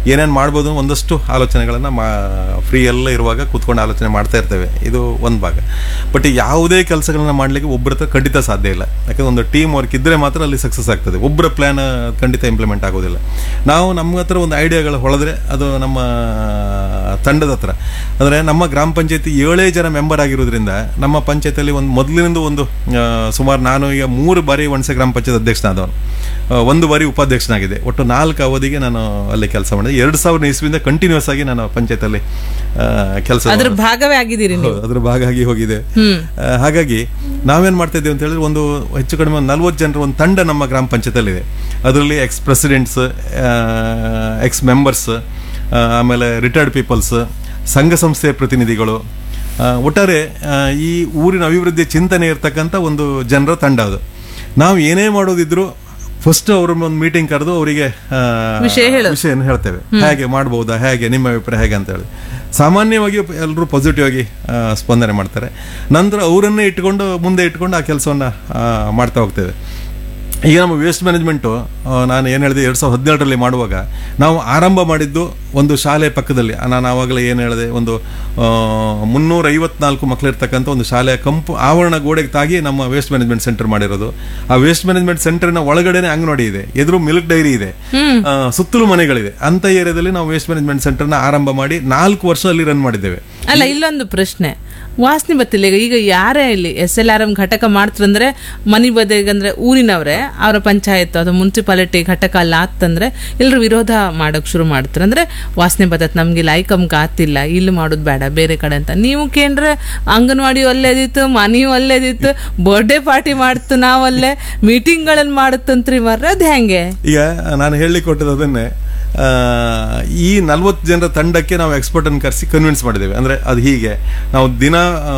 ಏನೇನು ಮಾಡ್ಬೋದು ಅನ್ನೋ ಒಂದಷ್ಟು ಆಲೋಚನೆಗಳನ್ನು ಮಾ ಫ್ರೀ ಎಲ್ಲ ಇರುವಾಗ ಕೂತ್ಕೊಂಡು ಆಲೋಚನೆ ಮಾಡ್ತಾ ಇರ್ತೇವೆ ಇದು ಒಂದು ಭಾಗ ಬಟ್ ಯಾವುದೇ ಕೆಲಸಗಳನ್ನ ಮಾಡಲಿಕ್ಕೆ ಒಬ್ಬರ ಹತ್ರ ಖಂಡಿತ ಸಾಧ್ಯ ಇಲ್ಲ ಯಾಕಂದ್ರೆ ಒಂದು ಟೀಮ್ ವರ್ಕ್ ಇದ್ದರೆ ಮಾತ್ರ ಅಲ್ಲಿ ಸಕ್ಸಸ್ ಆಗ್ತದೆ ಒಬ್ಬರ ಪ್ಲ್ಯಾನ್ ಖಂಡಿತ ಇಂಪ್ಲಿಮೆಂಟ್ ಆಗೋದಿಲ್ಲ ನಾವು ನಮ್ಮ ಹತ್ರ ಒಂದು ಐಡಿಯಾಗಳು ಹೊಳೆದ್ರೆ ಅದು ನಮ್ಮ ತಂಡದ ಹತ್ರ ಅಂದರೆ ನಮ್ಮ ಗ್ರಾಮ ಪಂಚಾಯತಿ ಏಳೇ ಜನ ಮೆಂಬರ್ ಆಗಿರೋದ್ರಿಂದ ನಮ್ಮ ಪಂಚಾಯತಿಯಲ್ಲಿ ಒಂದು ಮೊದಲಿನಿಂದ ಒಂದು ಆ, ಸುಮಾರು ನಾನು ಈಗ ಮೂರು ಬಾರಿ ಒಣಸೆ ಗ್ರಾಮ ಪಂಚಾಯತ್ ಅಧ್ಯಕ್ಷನಾದವನು ಆ, ಒಂದು ಬಾರಿ ಉಪಾಧ್ಯಕ್ಷನಾಗಿದೆ ಒಟ್ಟು ನಾಲ್ಕು ಅವಧಿಗೆ ನಾನು ಅಲ್ಲಿ ಕೆಲಸ ಮಾಡಿದೆ ಎರಡು ಸಾವಿರದ ಇಸ್ವಿಯಿಂದ ಕಂಟಿನ್ಯೂಸ್ ಆಗಿ ನಾನು ಪಂಚಾಯತಲ್ಲಿ ಕೆಲಸ ಅದ್ರ ಭಾಗವೇ ಆಗಿದ್ದೀರಿ ನೀವು ಅದ್ರ ಭಾಗ ಆಗಿ ಹೋಗಿದೆ ಆ, ಹಾಗಾಗಿ ನಾವೇನ್ ಮಾಡ್ತಾ ಇದ್ದೇವೆ ಅಂತ ಹೇಳಿದ್ರೆ ಒಂದು ಹೆಚ್ಚು ಕಡಿಮೆ ಒಂದು ನಲ್ವತ್ತು ಜನರ ಒಂದು ತಂಡ ನಮ್ಮ ಗ್ರಾಮ ಪಂಚಾಯತಲ್ಲಿ ಇದೆ ಅದರಲ್ಲಿ ಎಕ್ಸ್ ಪ್ರೆಸಿಡೆಂಟ್ಸ್ ಎಕ್ಸ್ ಮೆಂಬರ್ಸ್ ಆಮೇಲೆ ರಿಟೈರ್ಡ್ ಪೀಪಲ್ಸ್ ಸಂಘ ಸಂಸ್ಥೆಯ ಪ್ರತಿನಿಧಿಗಳು ಆ, ಒಟ್ಟಾರೆ ಆ, ಈ ಊರಿನ ಅಭಿವೃದ್ಧಿಯ ಚಿಂತನೆ ಇರ್ತಕ್ಕಂಥ ಒಂದು ಜನರ ತಂಡ ಅದು ನಾವು ಏನೇ ಮಾಡೋದಿದ್ರು ಫಸ್ಟ್ ಅವ್ರ ಒಂದು ಮೀಟಿಂಗ್ ಕರೆದು ಅವರಿಗೆ ವಿಷಯ ಹೇಳು. ವಿಷಯನ ಹೇಳ್ತೇವೆ ಹೇಗೆ ಮಾಡ್ಬೋದಾ ಹೇಗೆ ನಿಮ್ಮ ಅಭಿಪ್ರಾಯ ಹೇಗೆ ಅಂತ ಹೇಳಿ ಸಾಮಾನ್ಯವಾಗಿ ಎಲ್ಲರೂ ಪಾಸಿಟಿವ್ ಆಗಿ ಆ, ಸ್ಪಂದನೆ ಮಾಡ್ತಾರೆ ನಂತರ ಅವರನ್ನೇ ಇಟ್ಕೊಂಡು ಮುಂದೆ ಇಟ್ಕೊಂಡು ಆ ಕೆಲಸವನ್ನ ಮಾಡ್ತಾ ಹೋಗ್ತೇವೆ ಈಗ ನಮ್ಮ ವೇಸ್ಟ್ ಮ್ಯಾನೇಜ್ಮೆಂಟು ನಾನು ಏನು ಹೇಳಿದೆ ಎರಡು ಸಾವಿರದ ಹದಿನೇಳರಲ್ಲಿ ಮಾಡುವಾಗ ನಾವು ಆರಂಭ ಮಾಡಿದ್ದು ಒಂದು ಶಾಲೆ ಪಕ್ಕದಲ್ಲಿ ಆ, ನಾನು ಆವಾಗಲೇ ಏನು ಹೇಳಿದೆ ಒಂದು ಮುನ್ನೂರ ಐವತ್ನಾಲ್ಕು ಮಕ್ಕಳಿರ್ತಕ್ಕಂಥ ಒಂದು ಶಾಲೆಯ ಕಂಪು ಆವರಣ ಗೋಡೆಗೆ ತಾಗಿ ನಮ್ಮ ವೇಸ್ಟ್ ಮ್ಯಾನೇಜ್ಮೆಂಟ್ ಸೆಂಟರ್ ಮಾಡಿರೋದು ಆ ವೇಸ್ಟ್ ಮ್ಯಾನೇಜ್ಮೆಂಟ್ ಸೆಂಟರ್ನ ಒಳಗಡೆನೆ ಅಂಗನವಾಡಿ ಇದೆ ಎದುರು ಮಿಲ್ಕ್ ಡೈರಿ ಇದೆ ಆ, ಸುತ್ತಲೂ ಮನೆಗಳಿದೆ ಅಂತ ಏರಿಯಾದಲ್ಲಿ ನಾವು ವೇಸ್ಟ್ ಮ್ಯಾನೇಜ್ಮೆಂಟ್ ಸೆಂಟರ್ನ ಆರಂಭ ಮಾಡಿ ನಾಲ್ಕು ವರ್ಷ ಅಲ್ಲಿ ರನ್ ಮಾಡಿದ್ದೇವೆ ಅಲ್ಲ ಇಲ್ಲೊಂದು ಪ್ರಶ್ನೆ ವಾಸನೆ ಬತ್ತಿಲ್ಲ ಈಗ ಈಗ ಯಾರೇ ಇಲ್ಲಿ ಎಸ್ ಎಲ್ ಆರ್ ಎಂ ಘಟಕ ಮಾಡ್ತಾರಂದ್ರೆ ಮನಿ ಬದಿಗಂದ್ರೆ ಊರಿನವ್ರೆ ಅವರ ಪಂಚಾಯತ್ ಅದು ಮುನ್ಸಿಪಾಲಿಟಿ ಘಟಕ ಅಲ್ಲ ಆತಂದ್ರೆ ಎಲ್ಲರೂ ವಿರೋಧ ಮಾಡಕ್ ಶುರು ಮಾಡ್ತಾರೆ ಅಂದ್ರೆ ವಾಸನೆ ಬತ್ತತ್ ನಮ್ಗೆ ಲೈಕಮ್ಗೆ ಆತಿಲ್ಲ ಇಲ್ಲಿ ಮಾಡೋದು ಬೇಡ ಬೇರೆ ಕಡೆ ಅಂತ ನೀವು ಕೇಂದ್ರ ಅಂಗನವಾಡಿ ಒಳ್ಳೇದಿತ್ತು ಮನಿ ಒಳ್ಳೇದಿತ್ತು ಬರ್ಡೇ ಪಾರ್ಟಿ ಮಾಡ್ತು ನಾವಲ್ಲೇ ಮೀಟಿಂಗ್ಗಳನ್ನ ಮಾಡುತ್ತಂತ್ರಿ ಮರ್ರ ಅದ್ ಹೆಂಗೆ ಈಗ ನಾನು ಹೇಳಲಿಕ್ಕೆ ಕೊಟ್ಟದ್ದು ಅದನ್ನೇ ಆ, ಈ ನಲ್ವತ್ತು ಜನರ ತಂಡಕ್ಕೆ ನಾವು ಎಕ್ಸ್ಪರ್ಟ್ ಅನ್ನು ಕರೆಸಿ ಕನ್ವಿನ್ಸ್ ಮಾಡಿದ್ದೇವೆ ಅಂದ್ರೆ ಅದು ಹೀಗೆ ನಾವು ದಿನ ಆ,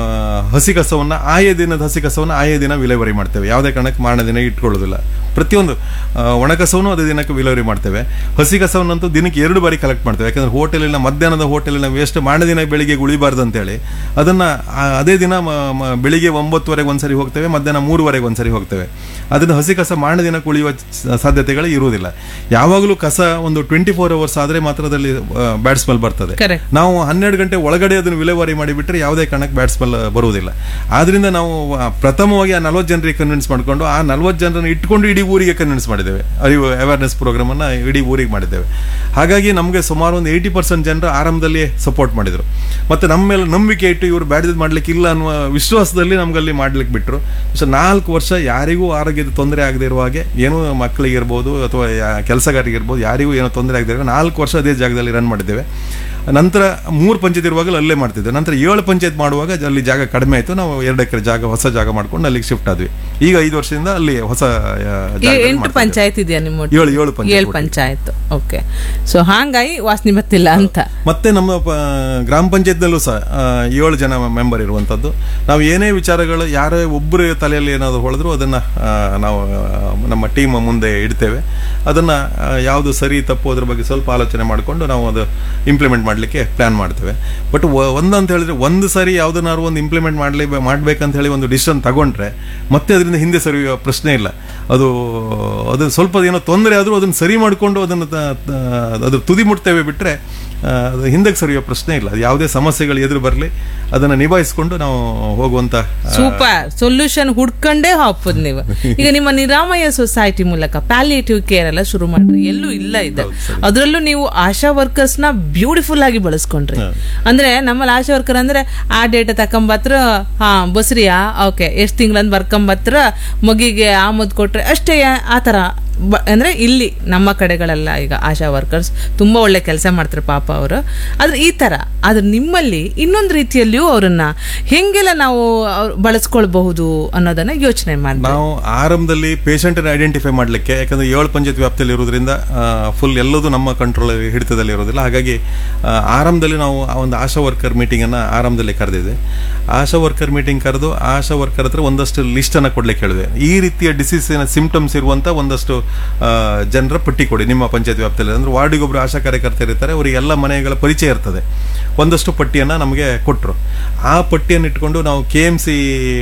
ಹಸಿ ಕಸವನ್ನ ಆಯಾ ದಿನದ ಹಸಿ ಕಸವನ್ನ ಆಯಾ ದಿನ ವಿಲೇವಾರಿ ಮಾಡ್ತೇವೆ ಯಾವುದೇ ಕಾರಣಕ್ಕೆ ಮಾರನೇ ದಿನ ಇಟ್ಕೊಳ್ಳೋದಿಲ್ಲ ಪ್ರತಿಯೊಂದು ಆ, ಒಣ ಕಸವನ್ನು ಅದೇ ದಿನಕ್ಕೆ ವಿಲೇವಾರಿ ಮಾಡ್ತೇವೆ ಹಸಿ ಕಸವನ್ನಂತೂ ದಿನಕ್ಕೆ ಎರಡು ಬಾರಿ ಕಲೆಕ್ಟ್ ಮಾಡ್ತೇವೆ ಯಾಕಂದ್ರೆ ಹೋಟೆಲಿನ ಮಧ್ಯಾಹ್ನದ ಹೋಟೆಲಿನ ವೇಸ್ಟ್ ಮಾರನೇ ದಿನ ಬೆಳಿಗ್ಗೆ ಉಳಿಬಾರ್ದು ಅಂತೇಳಿ ಅದನ್ನ ಆ, ಅದೇ ದಿನ ಮ- ಮ- ಬೆಳಿಗ್ಗೆ ಒಂಬತ್ತುವರೆಗೆ ಒಂದ್ಸರಿ ಹೋಗ್ತೇವೆ ಮಧ್ಯಾಹ್ನ ಮೂರುವರೆಗೆ ಒಂದ್ಸರಿ ಹೋಗ್ತೇವೆ ಅದನ್ನ ಹಸಿ ಕಸ ಮಾರನೇ ದಿನ ಉಳಿಯುವ ಸ- ಸಾಧ್ಯತೆಗಳು ಇರುವುದಿಲ್ಲ ಯಾವಾಗಲೂ ಕಸ ಒಂದು ಟ್ವೆಂಟಿ ಫೋರ್ ಅವರ್ಸ್ ಆದ್ರೆ ಮಾತ್ರ ಅದರಲ್ಲಿ ಬ್ಯಾಡ್ ಸ್ಮೆಲ್ ಬರ್ತದೆ Correct. ನಾವು ಹನ್ನೆರಡು ಗಂಟೆ ಒಳಗಡೆ ಅದನ್ನು ವಿಲೇವಾರಿ ಮಾಡಿಬಿಟ್ರೆ ಯಾವುದೇ ಕಾರಣಕ್ಕೆ ಬ್ಯಾಡ್ ಸ್ಮೆಲ್ ಬರುವುದಿಲ್ಲ ಆದ್ರಿಂದ ನಾವು ಆ, ಪ್ರಥಮವಾಗಿ ಆ ನಲ್ವತ್ತು ಜನರಿಗೆ ಕನ್ವಿನ್ಸ್ ಮಾಡ್ಕೊಂಡು ಆ ನಲ್ವತ್ತು ಜನರನ್ನು ಇಟ್ಕೊಂಡು ಇಡೀ ಊರಿಗೆ ಕನ್ವಿನ್ಸ್ ಮಾಡಿದ್ದೇವೆ ಅರಿವು ಅವೇರ್ನೆಸ್ ಪ್ರೋಗ್ರಾಮ್ ಅನ್ನ ಇಡೀ ಊರಿಗೆ ಮಾಡಿದ್ದೇವೆ ಹಾಗಾಗಿ ನಮಗೆ ಸುಮಾರು ಒಂದು ಏಯ್ಟಿ ಪರ್ಸೆಂಟ್ ಜನರು ಆರಂಭದಲ್ಲಿ ಸಪೋರ್ಟ್ ಮಾಡಿದ್ರು ಮತ್ತೆ ನಮ್ಮ ಮೇಲೆ ನಂಬಿಕೆ ಇಟ್ಟು ಇವರು ಬ್ಯಾಡ್ದು ಮಾಡ್ಲಿಕ್ಕೆ ಇಲ್ಲ ಅನ್ನುವ ವಿಶ್ವಾಸದಲ್ಲಿ ನಮ್ಗಲ್ಲಿ ಮಾಡ್ಲಿಕ್ಕೆ ಬಿಟ್ರು ಸೊ ನಾಲ್ಕು ವರ್ಷ ಯಾರಿಗೂ ಆರೋಗ್ಯದ ತೊಂದರೆ ಆಗದೆ ಇರುವ ಹಾಗೆ ಏನೋ ಮಕ್ಕಳಿಗಿರ್ಬೋದು ಅಥವಾ ಯಾ- ಕೆಲಸಗಾರರಿಗಿರ್ಬೋದು ಯಾರಿಗೂ ಏನೋ ತೊಂದರೆ ಆಗದೆ ಇರೋ ನಾಲ್ಕು ವರ್ಷ ಅದೇ ಜಾಗದಲ್ಲಿ ರನ್ ಮಾಡಿದ್ದೇವೆ ನಂತರ ಮೂರು ಪಂಚಾಯತ್ ಇರುವಾಗಲೂ ಅಲ್ಲೇ ಮಾಡ್ತಿದ್ದೆ ನಂತರ ಏಳು ಪಂಚಾಯತ್ ಮಾಡುವಾಗ ಅಲ್ಲಿ ಜಾಗ ಕಡಿಮೆ ಆಯಿತು ನಾವು ಎರಡು ಎಕರೆ ಜಾಗ ಹೊಸ ಜಾಗ ಮಾಡ್ಕೊಂಡು ಅಲ್ಲಿಗೆ ಶಿಫ್ಟ್ ಆದ್ವಿ ಈಗ ಐದು ವರ್ಷದಿಂದ ಅಲ್ಲಿ ಹೊಸ ಆ, ಈ ಜಾಗದಲ್ಲಿ ಎಂಟು ಮಾಡ್ತಾ ಇದ್ದೇವೆ. ಪಂಚಾಯತ್ ಇದೆಯಾ ನಿಮ್ಮ ಒಟ್ಟು? ಏಳು ಏಳು ಪಂಚಾಯತ್ ಏಳು ಪಂಚಾಯತ್ ಓಕೆ ಸೊ ಹಾಂಗಾಗಿ ವಾಸನೆ ಬತ್ತಿಲ್ಲ ಅಂತ ಮತ್ತೆ ನಮ್ಮ ಪ- ಗ್ರಾಮ ಪಂಚಾಯತ್ನಲ್ಲೂ ಸಹ ಆ, ಏಳು ಜನ ಮೆಂಬರ್ ಇರುವಂಥದ್ದು ನಾವು ಏನೇ ವಿಚಾರಗಳು ಯಾರೇ ಒಬ್ಬರ ತಲೆಯಲ್ಲಿ ಏನಾದರೂ ಹೊಳೆದ್ರು ಅದನ್ನು ನಾವು ಆ, ನಮ್ಮ ಟೀಮ್ ಮುಂದೆ ಇಡ್ತೇವೆ ಅದನ್ನು ಯಾವುದು ಸರಿ ತಪ್ಪು ಅದ್ರ ಬಗ್ಗೆ ಸ್ವಲ್ಪ ಆಲೋಚನೆ ಮಾಡಿಕೊಂಡು ನಾವು ಅದು ಇಂಪ್ಲಿಮೆಂಟ್ ಮಾಡಲಿಕ್ಕೆ ಪ್ಲ್ಯಾನ್ ಮಾಡ್ತೇವೆ ಬಟ್ ಒಂದಂತ ಹೇಳಿದ್ರೆ ಒಂದು ಸರಿ ಯಾವುದನ್ನಾರು ಒಂದು ಇಂಪ್ಲಿಮೆಂಟ್ ಮಾಡಲಿ ಮಾಡ್ಬೇಕಂತ ಹೇಳಿ ಒಂದು ಡಿಸಿಷನ್ ತಗೊಂಡ್ರೆ ಮತ್ತೆ ಅದರಿಂದ ಹಿಂದೆ ಸರಿಯುವ ಪ್ರಶ್ನೆ ಇಲ್ಲ ಅದು ಅದು ಸ್ವಲ್ಪ ಏನೋ ತೊಂದರೆ ಆದರೂ ಅದನ್ನು ಸರಿ ಮಾಡಿಕೊಂಡು ಅದನ್ನು ತ- ತ- ಅದ್ರ ತುದಿ ಮುಟ್ತೇವೆ ಬಿಟ್ಟರೆ ಅದು ಹಿಂದಕ್ಕೆ ಸರಿಯೋ ಪ್ರಶ್ನೆ ಇಲ್ಲ ಅದು ಯಾವುದೇ ಸಮಸ್ಯೆಗಳು ಎದುರು ಬರಲಿ ಅದನ್ನು ನಿಭಾಯಿಸ್ಕೊಂಡು ನಾವು ಹೋಗುವಂತ ಆ, ಸೂಪರ್ ಸೊಲ್ಯೂಷನ್ ಹುಡ್ಕೊಂಡೇ ಹಾಪುದ್ ನೀವು ಈಗ ನಿಮ್ಮ ನಿರಾಮಯ ಸೊಸೈಟಿ ಮೂಲಕ ಪ್ಯಾಲಿಯೇಟಿವ್ ಕೇರ್ ಎಲ್ಲ ಶುರು ಮಾಡ್ರಿ ಎಲ್ಲೂ ಇಲ್ಲ ಇದೆ ಅದರಲ್ಲೂ ನೀವು ಆಶಾ ವರ್ಕರ್ಸ್ ನ ಬ್ಯೂಟಿಫುಲ್ ಆಗಿ ಬಳಸ್ಕೊಂಡ್ರಿ ಅಂದ್ರೆ ನಮ್ಮಲ್ಲಿ ಆಶಾ ವರ್ಕರ್ ಅಂದ್ರೆ ಆ ಡೇಟ್ ತಕೊಂಬತ್ರ ಹಾ ಬಸ್ರಿಯಾ ಓಕೆ ಎಷ್ಟ್ ತಿಂಗಳಂದ್ ಬರ್ಕೊಂಬತ್ರ ಮಗಿಗೆ ಆಮದ್ ಕೊಟ್ರೆ ಅಷ್ಟೇ ಆ ತರ ಬ- ಅಂದ್ರೆ ಇಲ್ಲಿ ನಮ್ಮ ಕಡೆಗಳೆಲ್ಲ ಈಗ ಆಶಾ ವರ್ಕರ್ಸ್ ತುಂಬಾ ಒಳ್ಳೆ ಕೆಲಸ ಮಾಡ್ತಾರೆ ಪಾಪ ಅವರು ಆದ್ರೆ ಈ ತರ ಆದ್ರೆ ನಿಮ್ಮಲ್ಲಿ ಇನ್ನೊಂದು ರೀತಿಯಲ್ಲಿಯೂ ಅವರನ್ನ ಹೆಂಗೆಲ್ಲ ನಾವು ಅವ್ರ್ ಬಳಸ್ಕೊಳ್ಬಹುದು ಅನ್ನೋದನ್ನ ಯೋಚನೆ ಮಾಡಿ ನಾವು ಆರಂಭದಲ್ಲಿ ಪೇಷಂಟ್ ಐಡೆಂಟಿಫೈ ಮಾಡಲಿಕ್ಕೆ ಯಾಕಂದ್ರೆ ಏಳು ಪಂಚಾಯತ್ ವ್ಯಾಪ್ತಿಯಲ್ಲಿ ಇರೋದ್ರಿಂದ ಫುಲ್ ಎಲ್ಲದೂ ನಮ್ಮ ಕಂಟ್ರೋಲ್ ಹಿಡಿತದಲ್ಲಿ ಇರೋದಿಲ್ಲ ಹಾಗಾಗಿ ಆ, ಆರಂಭದಲ್ಲಿ ನಾವು ಆ ಒಂದು ಆಶಾ ವರ್ಕರ್ ಮೀಟಿಂಗ್ ಅನ್ನ ಆರಂಭದಲ್ಲಿ ಕರೆದಿದೆ ಆಶಾ ವರ್ಕರ್ ಮೀಟಿಂಗ್ ಕರೆದು ಆಶಾ ವರ್ಕರ್ ಹತ್ರ ಒಂದಷ್ಟು ಲಿಸ್ಟ್ ಅನ್ನ ಕೊಡ್ಲಿಕ್ಕೆ ಹೇಳಿದೆ ಈ ರೀತಿಯ ಡಿಸೀಸಿನ ಸಿಂಪ್ಟಮ್ಸ್ ಇರುವಂತ ಒಂದಷ್ಟು ಆ, ಜನರ ಪಟ್ಟಿ ಕೊಡಿ ನಿಮ್ಮ ಪಂಚಾಯತ್ ವ್ಯಾಪ್ತಿಯಲ್ಲಿ ಅಂದ್ರೆ ವಾರ್ಡಿಗೊಬ್ರು ಆಶಾ ಕಾರ್ಯಕರ್ತರು ಇರ್ತಾರೆ ಅವರಿಗೆ ಎಲ್ಲ ಮನೆಗಳ ಪರಿಚಯ ಇರ್ತದೆ ಒಂದಷ್ಟು ಪಟ್ಟಿಯನ್ನ ನಮಗೆ ಕೊಟ್ಟರು ಆ ಪಟ್ಟಿಯನ್ನು ಇಟ್ಕೊಂಡು ನಾವು K M C